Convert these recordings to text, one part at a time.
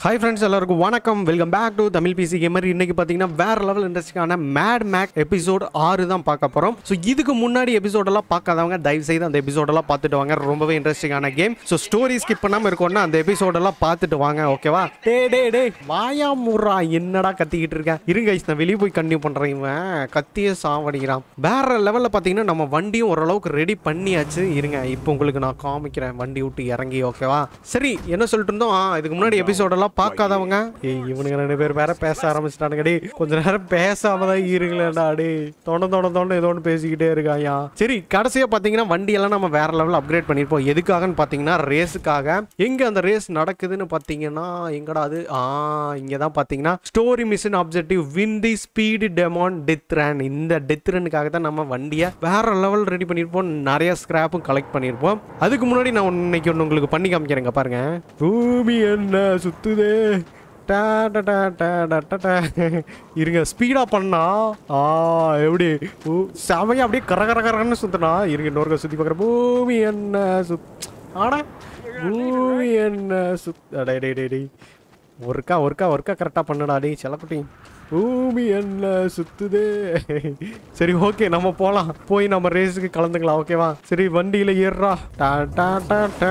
Hi friends எல்லாருக்கும் வணக்கம் welcome back to Tamil PC gamer இன்னைக்கு பார்த்தீங்கன்னா வேற லெவல் இன்ட்ரெஸ்டிங்கான மேட் மேக் எபிசோட் ஆறு தான் பார்க்க போகிறோம் ஸோ இதுக்கு முன்னாடி எபிசோடெல்லாம் பார்க்காதவங்க தயவு செய்து அந்த எபிசோடெல்லாம் பார்த்துட்டு வாங்க ரொம்பவே இன்ட்ரெஸ்டிங்கான கேம் ஸோ ஸ்டோரி ஸ்கிப் பண்ணாமல் இருக்கோம்னா அந்த எபிசோடெல்லாம் பார்த்துட்டு வாங்க ஓகேவா டே டே டே வாயா முறா என்னடா கத்திக்கிட்டு இருக்கேன் இருங்க guys, நான் வெளியே போய் கண்டினியூ பண்ணுறேன் இவன் கத்தியே சாவடிக்கிறான் வேற லெவலில் பார்த்தீங்கன்னா நம்ம வண்டியும் ஓரளவுக்கு ரெடி பண்ணியாச்சு இருங்க இப்போ உங்களுக்கு நான் காமிக்கிறேன் வண்டி விட்டு இறங்கி ஓகேவா சரி என்ன சொல்லிட்டு இருந்தோம் ஆ, இதுக்கு முன்னாடி எபிசோடெல்லாம் பார்க்காதவங்க ஏய் இவனுங்க ரெண்டு பேர் வேற பேச ஆரம்பிச்சிட்டானுங்க டேய் கொஞ்ச நேரம் பேசாம தான் இருங்களேடா டேய் தொண்ட தொண்ட தொண்ட ஏதோ ஒன்று பேசிக்கிட்டே இருக்காயா சரி கடைசியாக பார்த்தீங்கன்னா வண்டியெல்லாம் நம்ம வேற லெவலில் அப்கிரேட் பண்ணியிருப்போம் எதுக்காகன்னு பார்த்தீங்கன்னா ரேஸுக்காக எங்கே அந்த ரேஸ் நடக்குதுன்னு பார்த்தீங்கன்னா எங்கடா அது ஆ இங்கே தான் பார்த்தீங்கன்னா story mission objective win the speed demon death run இந்த டெத் ரனுக்காக தான் நம்ம வண்டியை வேற லெவல் ரெடி பண்ணியிருப்போம் நிறைய ஸ்கிராப்பும் கலெக்ட் பண்ணியிருப்போம் அதுக்கு முன்னாடி நான் இன்னைக்கு ஒன்று உங்களுக்கு பண்ணி காமிக்கிறேங்க பாருங்க பூமி என்ன சுத்துதே டா டா டா டா டா டா டா. இருங்க ஸ்பீடா பண்ணா ஆ எப்படி ஊ, செமையா அப்படியே கர கர கரன்னு சுத்தினா இருங்க இன்னொரு சுத்தி பார்க்குற பூமி என்ன சுத் ஆடா பூமி என்ன சுத் அடே டே டே டேய் ஒருக்கா ஒருக்கா ஒருக்கா கரெக்டாக பண்ணுடா டேய் செல்லக்குட்டி பூமி என்ன சுத்துதே சரி ஓகே நம்ம போகலாம் போய் நம்ம ரேஸுக்கு கலந்துக்கலாம் ஓகேவா சரி வண்டியில் ஏறுறா டா டா டா டா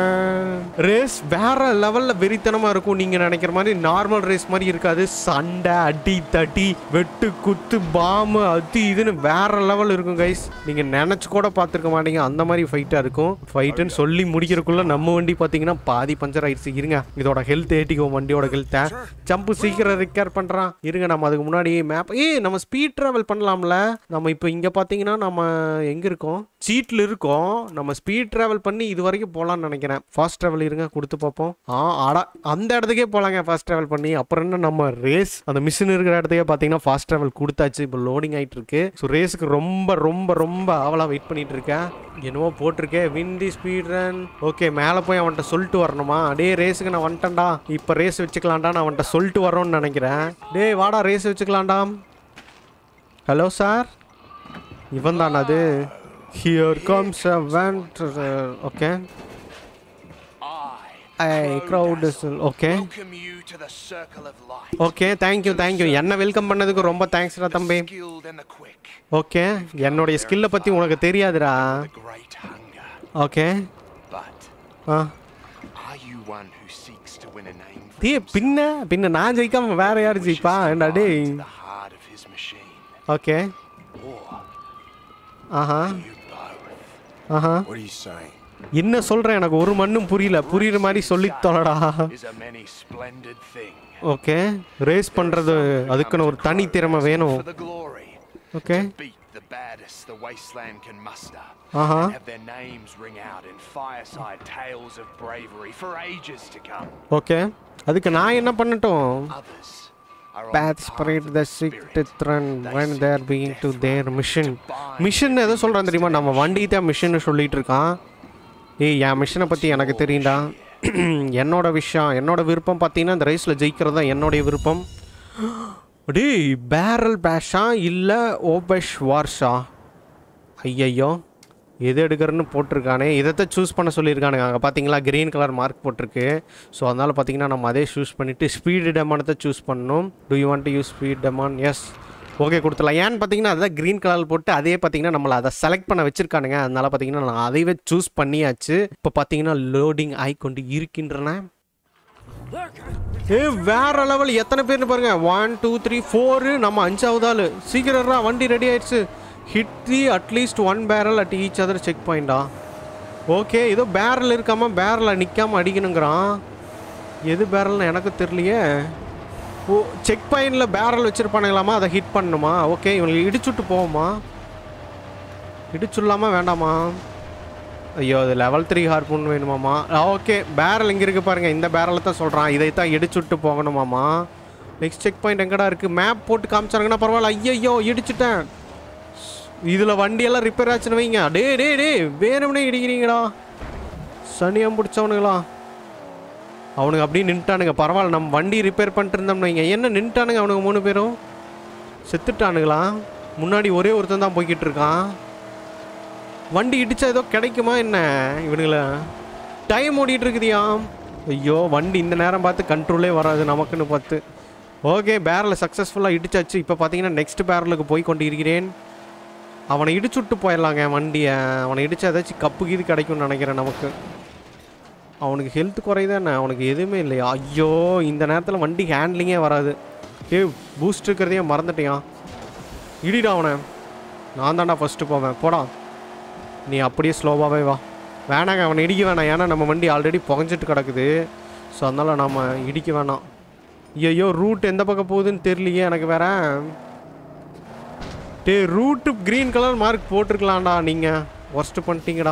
ரேஸ் வேற லெவலில் வெறித்தனமாக இருக்கும் நீங்கள் நினைக்கிற மாதிரி நார்மல் ரேஸ் மாதிரி இருக்காது சண்டை அடி தடி வெட்டு குத்து பாம்பு அது இதுன்னு வேற லெவல் இருக்கும் கைஸ் நீங்கள் நினச்சி கூட பார்த்துருக்க மாட்டீங்க அந்த மாதிரி ஃபைட்டாக இருக்கும் ஃபைட்டுன்னு சொல்லி முடிக்கிறதுக்குள்ள நம்ம வண்டி பார்த்தீங்கன்னா பாதி பஞ்சர் ஆயிடுச்சு இருங்க இதோட ஹெல்த் ஏட்டிக்கும் வண்டியோட ஹெல்த்தை ஜம்பு சீக்கிரம் ரிக்கேர் பண்ணுறான் இருங்க நம்ம அதுக்கு முன்னாடி மேப் ஏய் நம்ம ஸ்பீட் ட்ராவல் பண்ணலாம்ல நம்ம இப்போ இங்கே பார்த்தீங்கன்னா நம்ம எங்கே இருக்கோம் சீட்டில் இருக்கோம் நம்ம ஸ்பீட் ட்ராவல் பண்ணி இது வரைக்கும் போகலான்னு நினைக்கிறேன் ஃபாஸ்ட் ட்ராவல் இருங்க கொடுத்து பார்ப்போம் ஆ ஆடா அந்த இடத்துக்கே போகலாங்க ஃபாஸ்ட் ட்ராவல் பண்ணி அப்புறம் என்ன நம்ம ரேஸ் அந்த மிஷின் இருக்கிற இடத்துக்கே பார்த்தீங்கன்னா ஃபாஸ்ட் ட்ராவல் கொடுத்தாச்சு இப்போ லோடிங் ஆகிட்டு இருக்கு ஸோ ரேஸுக்கு ரொம்ப ரொம்ப ரொம்ப ஆவலாக வெயிட் பண்ணிட்டு இருக்கேன் என்னவோ போட்டிருக்கேன் win the speed run okay மேலே போய் அவன்கிட்ட சொல்லிட்டு வரணுமா டே ரேஸுக்கு நான் வந்துட்டேன்டா இப்போ ரேஸ் வச்சுக்கலாம்டா நான் அவன்கிட்ட சொல்லிட்டு வரோன்னு நினைக்கிறேன் டேய் வாடா ரேஸ் வச்சுக்கலாம்டா ஹலோ சார் இவன் தான் அது here comes a wand okay I I crowd okay welcome you to the circle of light. Okay thank you thank you என்ன வெல்கம் பண்ணதுக்கு ரொம்ப தேங்க்ஸ்டா தம்பி Skilled and the quick, okay என்னுடைய ஸ்கில்லை பற்றி உனக்கு தெரியாதுடா the great hunger. Okay But ah are you one who seeks to win a name for டேய் பின்ன பின்ன நான் ஜெயிக்காம வேற யார் ஜெயிப்பா ஏண்டா டேய் to the heart of his machine? Okay Or aha you both? Aha What are you saying? என்ன சொல்ற எனக்கு ஒரு மண்ணும் புரியல புரியுற மாதிரி சொல்லி தொலைடா Is a many splendid thing. Okay race பண்றது அதுக்குன்னு ஒரு தனி திறமை வேணும் For the glory. Okay To beat the baddest the wasteland can muster. Uh-huh. And have their names ring out in fireside tales of bravery for ages to come. Okay அதுக்கு நான் என்ன பண்ணட்டும் Others are on Path the spread path the of sick spirit. death run They when seek they are being to death their run mission. to bind mission எதோ the சொல்கிறான் தெரியுமா நம்ம வண்டி தான் மிஷன் சொல்லிட்டு இருக்கான் ஏய் என் மிஷனை பற்றி எனக்கு தெரியும்டா என்னோட விஷயம் என்னோட விருப்பம் பார்த்தீங்கன்னா இந்த ரேஸில் ஜெயிக்கிறது தான் என்னுடைய விருப்பம் டேய் பேரல் பேஷா இல்லை ஓபஷ் வார்ஷா ஐயையோ எது எடுக்கிறன்னு போட்டிருக்கானே இதைத்தான் சூஸ் பண்ண சொல்லியிருக்கானுங்க அங்கே பார்த்தீங்களா க்ரீன் கலர் மார்க் போட்டிருக்கு ஸோ அதனால் பார்த்தீங்கன்னா நம்ம அதே சூஸ் பண்ணிவிட்டு ஸ்பீடு டெமானத்தை சூஸ் பண்ணணும் do you want to use speed demon yes okay கொடுத்துலாம் ஏன்னு பார்த்தீங்கன்னா அதான் க்ரீன் கலர் போட்டு அதே பார்த்தீங்கன்னா நம்மளை அதை செலக்ட் பண்ண வச்சுருக்கானுங்க அதனால் பார்த்தீங்கன்னா நான் அதைவே சூஸ் பண்ணியாச்சு இப்போ பார்த்தீங்கன்னா லோடிங் ஆகி கொண்டு இருக்கின்றன ஏ வேற லெவல் எத்தனை பேர்னு பாருங்க ஒன் டூ த்ரீ ஃபோரு நம்ம அஞ்சாவது ஆள் சீக்கிரம்ரா வண்டி ரெடி ஆயிடுச்சு hit the at least one barrel at each other check பாயிண்டா ஓகே ஏதோ பேரல் இருக்காம பேரலில் நிற்காம அடிக்கணுங்கிறான் எது பேரல்னு எனக்கு தெரியலையே ஓ செக் பாயிண்டில் பேரல் வச்சுருப்பானுங்களாமா அதை ஹிட் பண்ணணுமா ஓகே இவங்களை இடிச்சுட்டு போவோமா இடிச்சுடலாமா வேண்டாமா ஐயோ அது லெவல் த்ரீ ஹார்பூன் வேணுமாமா ஓகே பேரல் இங்கே இருக்குது பாருங்கள் இந்த பேரலை தான் சொல்கிறான் இதை தான் இடிச்சுட்டு போகணுமாமா நெக்ஸ்ட் செக் பாயிண்ட் எங்கடா இருக்குது மேப் போட்டு காமிச்சாங்கன்னா பரவாயில்ல ஐயையோ இடிச்சிட்டேன் இதில் வண்டியெல்லாம் ரிப்பேர் ஆச்சுன்னு வைங்க டே டே டே வேணும்னே இடிக்கிறீங்கடா சனியம் பிடிச்சவனுங்களா அவனுங்க அப்படியே நின்ட்டானுங்க பரவாயில்ல நம்ம வண்டி ரிப்பேர் பண்ணிட்டு இருந்தோம்னு வைங்க என்ன நின்ட்டானுங்க அவனுங்க மூணு பேரும் செத்துட்டானுங்களா முன்னாடி ஒரே ஒருத்தன் தான் போய்கிட்டு இருக்கான் வண்டி இடிச்சா ஏதோ கிடைக்குமா என்ன இவனுங்கள டைம் ஓடிட்டு இருக்குதியா ஐயோ வண்டி இந்த நேரம் பார்த்து கண்ட்ரோலே வராது நமக்குன்னு பார்த்து ஓகே பேரலில் சக்ஸஸ்ஃபுல்லாக இடிச்சாச்சு இப்போ பார்த்தீங்கன்னா நெக்ஸ்ட் பேரலுக்கு போய் கொண்டு இருக்கிறேன் அவனை இடிச்சு விட்டு போயிடலாங்க வண்டியை அவனை இடிச்சு ஏதாச்சும் கப்பு கீது கிடைக்கும்னு நினைக்கிறேன் நமக்கு அவனுக்கு ஹெல்த் குறையுதானே அவனுக்கு எதுவுமே இல்லையா ஐயோ இந்த நேரத்தில் வண்டி ஹேண்ட்லிங்கே வராது ஏ பூஸ்ட் இருக்கிறதையே மறந்துட்டியா இடிடா அவனை நான் தான்டா ஃபஸ்ட்டு போவேன் போடா நீ அப்படியே ஸ்லோவாகவே வா வேணாங்க அவனை இடிக்க வேணாம் ஏன்னா நம்ம வண்டி ஆல்ரெடி புகஞ்சிட்டு கிடக்குது ஸோ அதனால் நம்ம இடிக்க வேணாம் ஐயோ ரூட் எந்த பக்கம் போகுதுன்னு தெரியலையே எனக்கு வேற டே ரூட்டு க்ரீன் கலர் மார்க் போட்டிருக்கலாம்டா நீங்கள் ஒர்ஸ்ட் பண்ணிட்டீங்கடா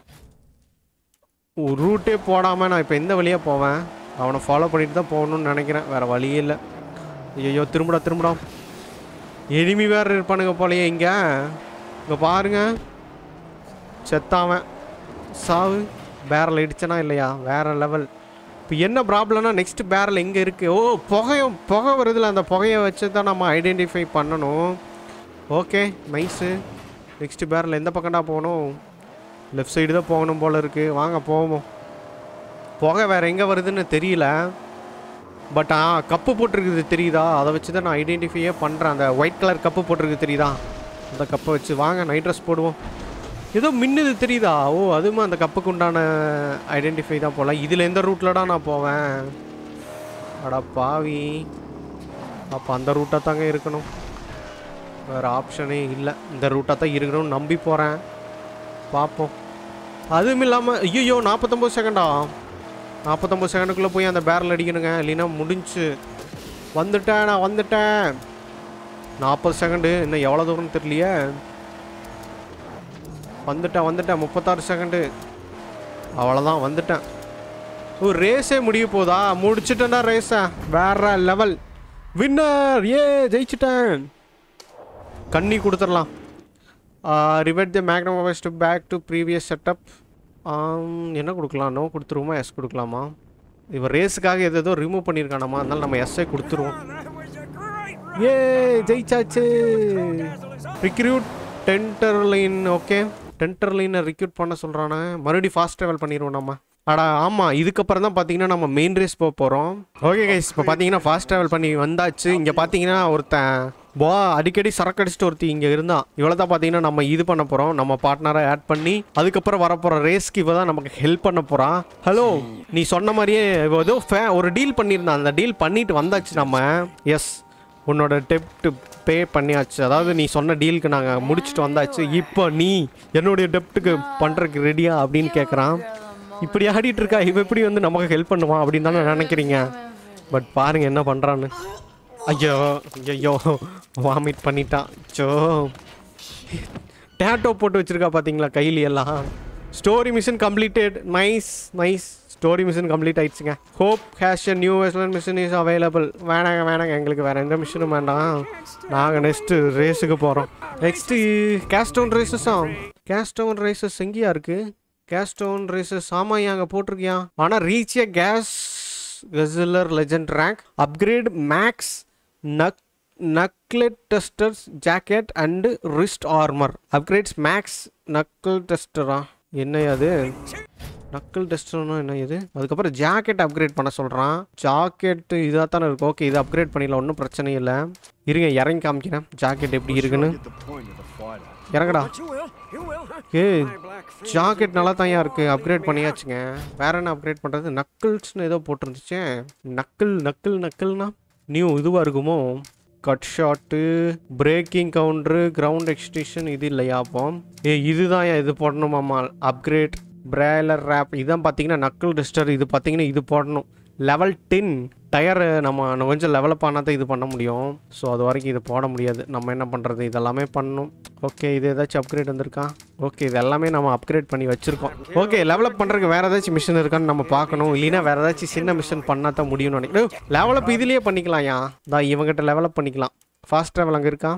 ரூட்டே போடாமல் நான் இப்போ எந்த வழியாக போவேன் அவனை ஃபாலோ பண்ணிட்டு தான் போகணும்னு நினைக்கிறேன் வேறு வழியே இல்லை ஐயோ திரும்படா திரும்படா எனிமி வேறு இருப்பானுங்க போலயே இங்கே இங்கே பாருங்க செத்தாவன் சாவு பேரல் இடிச்சனா இல்லையா வேற லெவல் இப்போ என்ன ப்ராப்ளம்னா நெக்ஸ்ட் பேரல் எங்கே இருக்குது ஓ புகையும் புகை வருதுல அந்த புகையை வச்சு தான் நம்ம ஐடென்டிஃபை பண்ணணும் ஓகே நைஸு நெக்ஸ்ட் பேரல் எந்த பக்கம்டா போகணும் லெஃப்ட் சைடு தான் போகணும் போல் இருக்குது வாங்க போவோம் புகை வேறு எங்கே வருதுன்னு தெரியல பட் ஆ கப்பு போட்டிருக்குது தெரியுதா அதை வச்சு தான் நான் ஐடென்டிஃபையே பண்ணுறேன் அந்த ஒயிட் கலர் கப்பு போட்டிருக்கு தெரியுதா அந்த கப்பை வச்சு வாங்க நைட் ட்ரெஸ் போடுவோம் ஏதோ மின்னுது தெரியுதா ஓ அதுவுமே அந்த கப்புக்கு உண்டான ஐடென்டிஃபை தான் போகலாம் இதில் எந்த ரூட்லடா நான் போவேன் அடா பாவி அப்போ அந்த ரூட்டாக தாங்க இருக்கணும் வேறு ஆப்ஷனே இல்லை இந்த ரூட்டாக தான் இருக்கணும்னு நம்பி போகிறேன் பார்ப்போம் அதுவும் இல்லாமல் ஐயோ நாற்பத்தொம்போது செகண்டா நாற்பத்தொம்பது செகண்டுக்குள்ளே போய் அந்த பேரல் அடிக்கணுங்க இல்லைன்னா முடிஞ்சு வந்துட்டேன் நான் வந்துட்டேன் நாற்பது செகண்டு இன்னும் எவ்வளோ தூரம்னு தெரியலையே வந்துட்டேன் வந்துட்டேன் முப்பத்தாறு செகண்டு அவ்வளோதான் வந்துட்டேன் ஓ ரேஸே முடிய போதா முடிச்சிட்டேன்டா ரேஸை வேற லெவல் வின்னர் ஏ ஜெயிச்சிட்டேன் கண்ணி கொடுத்துடலாம் rivet the magnum to back to previous setup என்ன கொடுக்கலாம் நோ கொடுத்துருவோமா எஸ் கொடுக்கலாமா இவன் ரேஸுக்காக எது ஏதோ ரிமூவ் பண்ணியிருக்கானாமா அதனால நம்ம எஸ்ஸே கொடுத்துருவோம் ஏ ஜெயிச்சாச்சு ரிக்ரூட் டென்டர்லைன் ஓகே டென்டர்லைனை ரிக்ரூட் பண்ண சொல்கிறானே மறுபடியும் ஃபாஸ்ட் ட்ராவல் பண்ணிடுவோம் நம்ம அடா ஆமாம் இதுக்கப்புறம் தான் பார்த்தீங்கன்னா நம்ம மெயின் ரேஸ் போக போகிறோம் ஓகே கைஸ் இப்போ பார்த்தீங்கன்னா ஃபாஸ்ட் ட்ராவல் பண்ணி வந்தாச்சு இங்கே பார்த்தீங்கன்னா ஒருத்தன் பா அடிக்கடி சரக்கு அடிச்சுட்டு ஒருத்தி இங்கே இருந்தான் இவ்வளோ தான் பார்த்தீங்கன்னா நம்ம இது பண்ண போகிறோம் நம்ம பார்ட்னரை ஆட் பண்ணி அதுக்கப்புறம் வரப்போகிற ரேஸ்க்கு இவ தான் நமக்கு ஹெல்ப் பண்ண போகிறான் ஹலோ நீ சொன்ன மாதிரியே இவ ஏதோ ஃபே ஒரு டீல் பண்ணியிருந்தான் அந்த டீல் பண்ணிட்டு வந்தாச்சு நம்ம எஸ் உன்னோட டெப்ட் பே பண்ணியாச்சு அதாவது நீ சொன்ன டீலுக்கு நாங்கள் முடிச்சுட்டு வந்தாச்சு இப்போ நீ என்னுடைய டெப்ட்டுக்கு பண்ணுறதுக்கு ரெடியா அப்படின்னு கேட்குறான் இப்படி ஆடிட்டு இருக்கா இவ எப்படி வந்து நமக்கு ஹெல்ப் பண்ணுவான் அப்படின்னு தானே நினைக்கிறீங்க பட் பாருங்க என்ன பண்ணுறான்னு ஐயோ ஐயோ வாமிட் பண்ணிட்டான் சோ டேட்டோ போட்டு வச்சிருக்கா பார்த்தீங்களா கையில எல்லாம் story mission completed nice nice story mission complete ஆயிடுச்சுங்க hope has a new Weslan mission is available வேணாங்க வேணாங்க எங்களுக்கு வேற எந்த மிஷினும் வேண்டாம் நாங்கள் நெக்ஸ்ட்டு ரேஸுக்கு போகிறோம் நெக்ஸ்ட்டு கேஸ்டவுன் ரேசஸா கேஸ்டவுன் ரேசஸ் எங்கேயா இருக்கு கேஸ்டவுன் ரேசஸ் ஆமாம் அங்கே போட்டிருக்கியா ஆனால் reach a gas guzzler legend rank upgrade max knuck knuckle dusters jacket and wrist armour upgrades max knuckle டெஸ்டரா என்ன அது நக்கிள் டெஸ்டர்னா என்ன இது அதுக்கப்புறம் ஜாக்கெட் அப்கிரேட் பண்ண சொல்கிறான் ஜாக்கெட் இதாக தானே இருக்கும் ஓகே இதை அப்கிரேட் பண்ணிடலாம் ஒன்றும் பிரச்சனை இல்லை இருங்க இறங்கி காமிக்கிறேன் ஜாக்கெட் எப்படி இருக்குன்னு இறங்கடா ஏ ஜாக்கெட் நல்லா தான் இருக்கு அப்கிரேட் பண்ணியாச்சுங்க வேற என்ன அப்கிரேட் பண்ணுறது நக்கிள்ஸ்னு ஏதோ போட்டிருந்துச்சு நக்கிள் நக்கிள் நக்கிள்னா நியூ இதுவாக இருக்குமோ cut shot breaking counter ground extension இது இல்லையா அப்போ ஏ இதுதான் இது போடணுமாம்மா அப்கிரேட் பிரேலர் ரேப் இதான் பார்த்தீங்கன்னா நக்கிள் டெஸ்டர் இது பார்த்தீங்கன்னா இது போடணும் லெவல் டென் டயர் நம்ம இன்னும் கொஞ்சம் லெவலப் ஆனால் தான் இது பண்ண முடியும் ஸோ அது வரைக்கும் இது போட முடியாது நம்ம என்ன பண்ணுறது இதெல்லாமே பண்ணணும் ஓகே இது ஏதாச்சும் அப்கிரேட் வந்திருக்கா ஓகே இது எல்லாமே நம்ம அப்கிரேட் பண்ணி வச்சுருக்கோம் ஓகே லெவலப் பண்ணுறதுக்கு வேறு ஏதாச்சும் மிஷின் இருக்கான்னு நம்ம பார்க்கணும் இல்லைன்னா வேறு ஏதாச்சும் சின்ன மிஷின் பண்ணால் தான் முடியும்னு நினைக்கிறேன் லெவலப் இதுலேயே பண்ணிக்கலாம் யா தான் இவங்ககிட்ட லெவலப் பண்ணிக்கலாம் ஃபாஸ்ட் ட்ராவல் அங்கே இருக்கா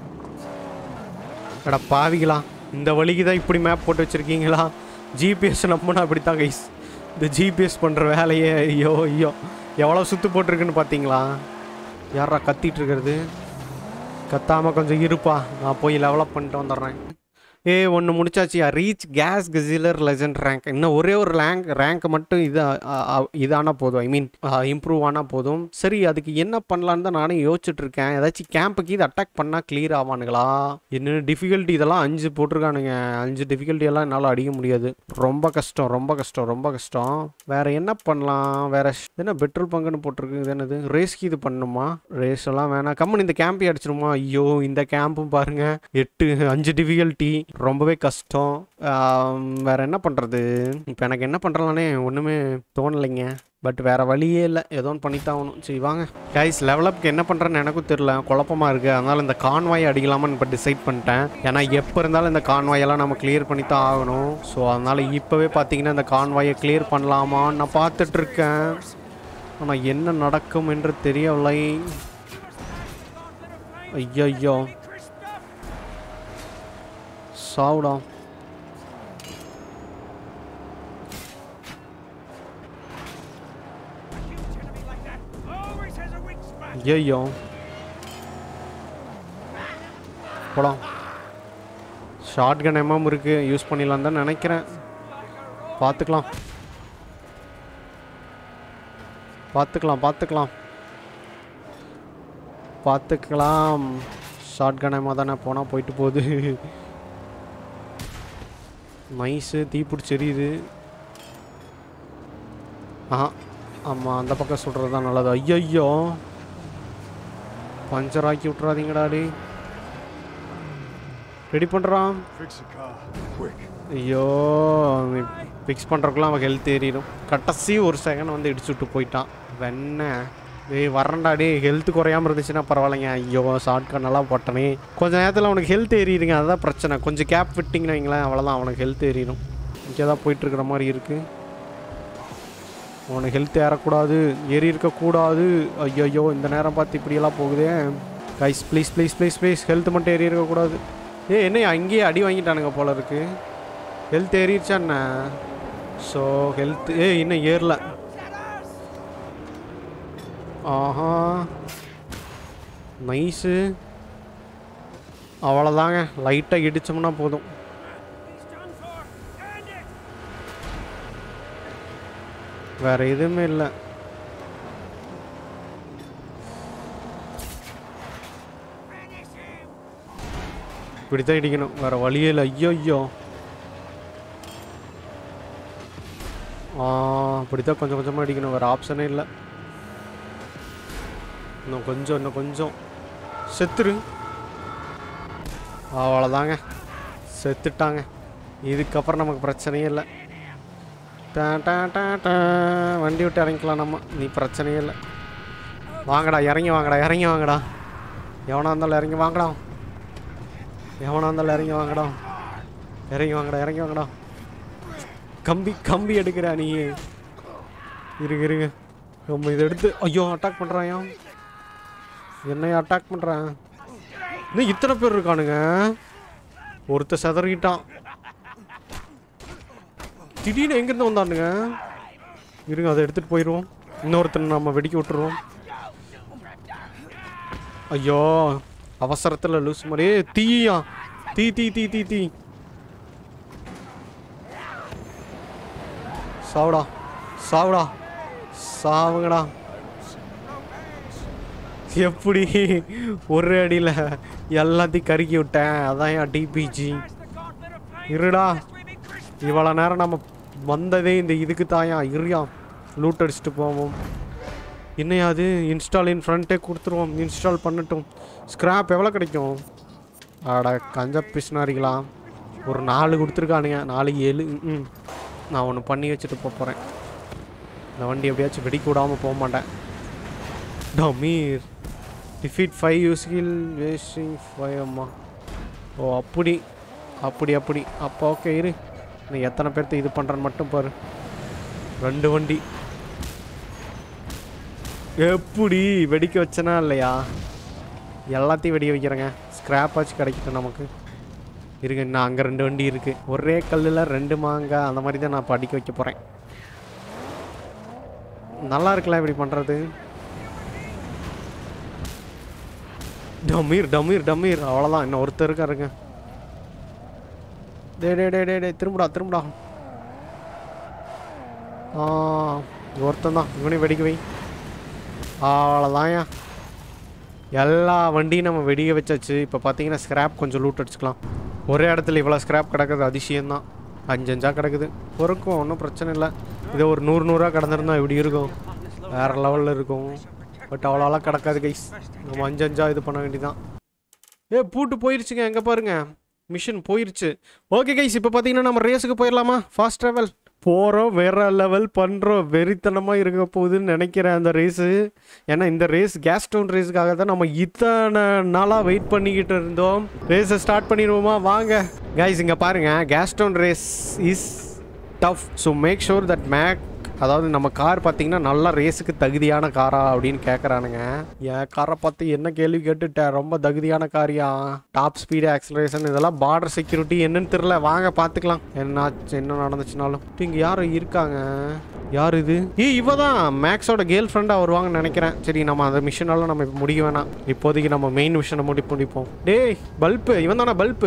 அட பாவிகளா இந்த வழிக்கு தான் இப்படி மேப் போட்டு வச்சுருக்கீங்களா ஜிபிஎஸ் நம்பினா அப்படி தான் கைஸ் இந்த ஜிபிஎஸ் பண்ணுற வேலையே ஐயோ ஐயோ எவ்வளோ சுற்று போட்டிருக்குன்னு பார்த்தீங்களா யாரா கத்திட்டு இருக்கிறது கத்தாமல் கொஞ்சம் இருப்பா நான் போய் லெவலப் பண்ணிட்டு வந்துடுறேன் ஏ ஒன்று முடிச்சாச்சியா reach gas guzzler legend rank இன்னும் ஒரே ஒரு ரேங்க் ரேங்க் மட்டும் இது இதானா போதும் ஐ மீன் இம்ப்ரூவ் ஆனால் போதும் சரி அதுக்கு என்ன பண்ணலான்னு தான் நானே யோசிச்சுட்டு இருக்கேன் ஏதாச்சும் கேம்புக்கு இது அட்டாக் பண்ணால் கிளியர் ஆவானுங்களா என்ன டிஃபிகல்ட்டி இதெல்லாம் அஞ்சு போட்டிருக்கானுங்க அஞ்சு டிஃபிகல்ட்டி எல்லாம் என்னால் அடிக்க முடியாது ரொம்ப கஷ்டம் ரொம்ப கஷ்டம் ரொம்ப கஷ்டம் வேற என்ன பண்ணலாம் வேற ஷ்- என்ன பெட்ரோல் பங்குன்னு போட்டிருக்கு இது என்னது ரேஸ்க்கு இது பண்ணணுமா ரேஸ் எல்லாம் வேணாம் கம்மன் இந்த கேம்பே அடிச்சிருமா ஐயோ இந்த கேம்பும் பாருங்க எட்டு அஞ்சு டிஃபிகல்ட்டி ரொம்பவே கஷ்டம் ஆம், வேற என்ன பண்றது இப்போ எனக்கு என்ன பண்றலானே ஒண்ணுமே தோணலைங்க பட் வேற வழியே இல்லை ஏதோ ஒன்று பண்ணித்தான் ஆகணும் சரி வாங்க கைஸ் லெவலப்க்கு என்ன பண்ணுறேன்னு எனக்கும் தெரியல குழப்பமா இருக்கு அதனால இந்த கான்வாய் அடிக்கலாமான்னு இப்போ டிசைட் பண்ணிட்டேன் ஏன்னா எப்போ இருந்தாலும் இந்த கான்வாயெல்லாம் நம்ம கிளியர் பண்ணி தான் ஆகணும் ஸோ அதனால இப்போவே பார்த்தீங்கன்னா இந்த கான்வாயை கிளியர் பண்ணலாமான்னு நான் பார்த்துட்டு இருக்கேன் ஆனால் என்ன நடக்கும் என்று தெரியவில்லை ஐயோ சாவுடா ஐயோ போலாம் ஷார்ட் கன் எம்எம் இருக்கு யூஸ் பண்ணிடலாம் தான் நினைக்கிறேன் பார்த்துக்கலாம் பார்த்துக்கலாம் பார்த்துக்கலாம் பார்த்துக்கலாம் ஷார்ட் கன் எம்மா தானே போனால் போயிட்டு போகுது நைஸு தீ பிடிச்செரியுது ஆஹா ஆமாம் அந்த பக்கம் சுடுறது தான் நல்லது ஐயோ பஞ்சர் ஆக்கி விட்றாதீங்கடாடி ரெடி பண்ணுறான் Fix the car. Quick. ஐயோ ஃபிக்ஸ் பண்ணுறக்குள்ள அவன் ஹெல்த் ஏறிடும் கடைசி ஒரு செகண்ட் வந்து இடிச்சு விட்டு போயிட்டான் வெண்ண டேய் வரேன்டா டேய் ஹெல்த் குறையாம இருந்துச்சுன்னா பரவாயில்லைங்க ஐயோ ஷார்ட் கண்ணெல்லாம் போட்டனே கொஞ்ச நேரத்தில் அவனுக்கு ஹெல்த் ஏறிடுங்க அதுதான் பிரச்சனை கொஞ்சம் கேப் விட்டிங்கன்னு வைங்களேன் அவ்வளோதான் அவனுக்கு ஹெல்த் ஏறிடும் இங்கே தான் போயிட்டு இருக்கிற மாதிரி இருக்குது அவனுக்கு ஹெல்த் ஏறக்கூடாது ஏறி இருக்கக்கூடாது ஐயோ இந்த நேரம் பார்த்து இப்படியெல்லாம் போகுதே guys please please please please health மட்டும் ஏறி இருக்கக்கூடாது ஏ என்ன அங்கேயே அடி வாங்கிட்டானுங்க போல இருக்கு ஹெல்த் ஏறிடுச்சா என்ன ஸோ ஹெல்த் ஏ இன்னும் ஏறல ஆஹா நைஸு அவ்வளோதாங்க லைட்டாக இடிச்சோம்னா போதும் வேற எதுவுமே இல்லை இப்படித்தான் இடிக்கணும் வேற வழியே இல்லை ஐயோ ஐயோ ஆ இப்படித்தான் கொஞ்சம் கொஞ்சமாக அடிக்கணும் வேற ஆப்ஷனே இல்லை இன்னும் கொஞ்சம் இன்னும் கொஞ்சம் செத்துரு அவ்வளோதாங்க செத்துட்டாங்க இதுக்கப்புறம் நமக்கு பிரச்சனையே இல்லை டா, டா, டா, டா. வண்டி விட்டு இறங்கிக்கலாம் நம்ம நீ பிரச்சனையே இல்லை வாங்கடா இறங்கி வாங்கடா இறங்கி வாங்கடா எவனா இருந்தாலும் இறங்கி வாங்கடா எவனா இருந்தாலும் இறங்கி வாங்கடா இறங்கி வாங்கடா இறங்கி வாங்கடா கம்பி கம்பி எடுக்கிற நீ இருங்க இருங்க நம்ம இதை எடுத்து ஐயோ அட்டாக் பண்ணுறாயா என்னைய அட்டாக் பண்ணுறேன் இன்னும் இத்தனை பேர் இருக்கானுங்க ஒருத்தர் செதறிட்டான் திடீர்னு எங்கேருந்து வந்தானுங்க இருங்க அதை எடுத்துகிட்டு போயிடுவோம் இன்னொருத்தனை நம்ம வெடிக்க விட்டுருவோம் ஐயோ அவசரத்தில் லூஸ் மாதிரி ஏய், தீயா தீ தீ தீ தீ தீ சாவுடா சாவுடா சாவுங்கடா எப்படி ஒரு அடியில் எல்லாத்தையும் கருக்கி விட்டேன் அதான் என் டிபிஜி இருடா இவ்வளோ நேரம் நம்ம வந்ததே இந்த இதுக்கு தாயா இருயா லூட் அடிச்சுட்டு போவோம் என்னையாது இன்ஸ்டால் இன் ஃப்ரண்ட்டே கொடுத்துருவோம் இன்ஸ்டால் பண்ணட்டும் ஸ்க்ராப் எவ்வளோ கிடைக்கும் அட கஞ்ச பிஸ்னாரிங்களா ஒரு நாலு கொடுத்துருக்கானுங்க நாலு ஏழு ம் நான் ஒன்று பண்ணி வச்சுட்டு போக போகிறேன் இந்த வண்டி எப்படியாச்சும் வெடிக்க விடாமல் போக மாட்டேன் டமீர் defeat five use skill wasting five அம்மா ஓ அப்படி அப்படி அப்படி அப்போ ஓகே இரு நீ எத்தனை பேர்த்து இது பண்ணுறேன்னு மட்டும் பாரு ரெண்டு வண்டி எப்படி வெடிக்க வச்சனா இல்லையா எல்லாத்தையும் வெடிக்க வைக்கிறேங்க ஸ்க்ராப் ஆச்சு கிடைக்கட்டும் நமக்கு இருங்க இன்னும் அங்கே ரெண்டு வண்டி இருக்குது ஒரே கல்லில் ரெண்டு மாங்காய் அந்த மாதிரி தான் நான் இப்போ அடிக்க வைக்க போகிறேன் நல்லா இருக்கலாம் இப்படி பண்ணுறது டமீர் டமீர் டமீர் அவ்வளோதான் இன்னும் ஒருத்தர் இருக்காருங்க டே டே டே டே டே திரும்புடா திரும்புடா ஆ ஒருத்தன் தான் இவனையும் வெடிக்க வை அவ்வளோதான்யா எல்லா வண்டியும் நம்ம வெடிக்க வச்சாச்சு இப்போ பார்த்தீங்கன்னா ஸ்கிராப் கொஞ்சம் லூட் அடிச்சுக்கலாம் ஒரே இடத்துல இவ்வளோ ஸ்கிராப் கிடக்குது அதிசயம்தான் அஞ்சு அஞ்சா கிடக்குது பொறுக்கும் ஒன்றும் பிரச்சனை இல்லை இதே ஒரு நூறு நூறுரூவா கிடந்திருந்தா இப்படி இருக்கும் வேறு லெவலில் இருக்கும் பட் அவ்வளோலாம் கிடக்காது கைஸ் நம்ம அஞ்சு அஞ்சா இது பண்ண வேண்டியதான் ஏ பூட்டு போயிருச்சுங்க எங்கே பாருங்க மிஷின் போயிருச்சு ஓகே கைஸ் இப்போ பார்த்தீங்கன்னா நம்ம ரேஸுக்கு போயிடலாமா ஃபாஸ்ட் ட்ராவல் போகிறோம் வேற லெவல் பண்ணுறோம் வெறித்தனமாக இருக்க போகுதுன்னு நினைக்கிறேன் அந்த ரேஸு ஏன்னா இந்த ரேஸ் கேஸ் ஸ்டோன் ரேஸுக்காக தான் நம்ம இத்தனை நாளாக வெயிட் பண்ணிக்கிட்டு இருந்தோம் ரேஸை ஸ்டார்ட் பண்ணிடுவோமா வாங்க கைஸ் இங்கே பாருங்க gas stone race is tough so make sure that make அதாவது நம்ம கார் பார்த்தீங்கன்னா நல்லா ரேஸுக்கு தகுதியான காரா அப்படின்னு கேட்குறானுங்க என் காரை பார்த்து என்ன கேள்வி கேட்டுட்டேன் ரொம்ப தகுதியான காரியா டாப் ஸ்பீடு ஆக்சலரேஷன் இதெல்லாம் பார்டர் செக்யூரிட்டி என்னன்னு தெரில வாங்க பார்த்துக்கலாம் என்ன என்ன நடந்துச்சுனாலும் இங்கே யாரும் இருக்காங்க யார் இது ஏ இவ தான் மேக்ஸோட கேர்ள் ஃப்ரெண்டாக வருவாங்கன்னு நினைக்கிறேன் சரி நம்ம அந்த மிஷினால நம்ம இப்போ முடிக்க வேணாம் இப்போதைக்கு நம்ம மெயின் மிஷனை முடி முடிப்போம் டேய் பல்பு இவன் தானே bulb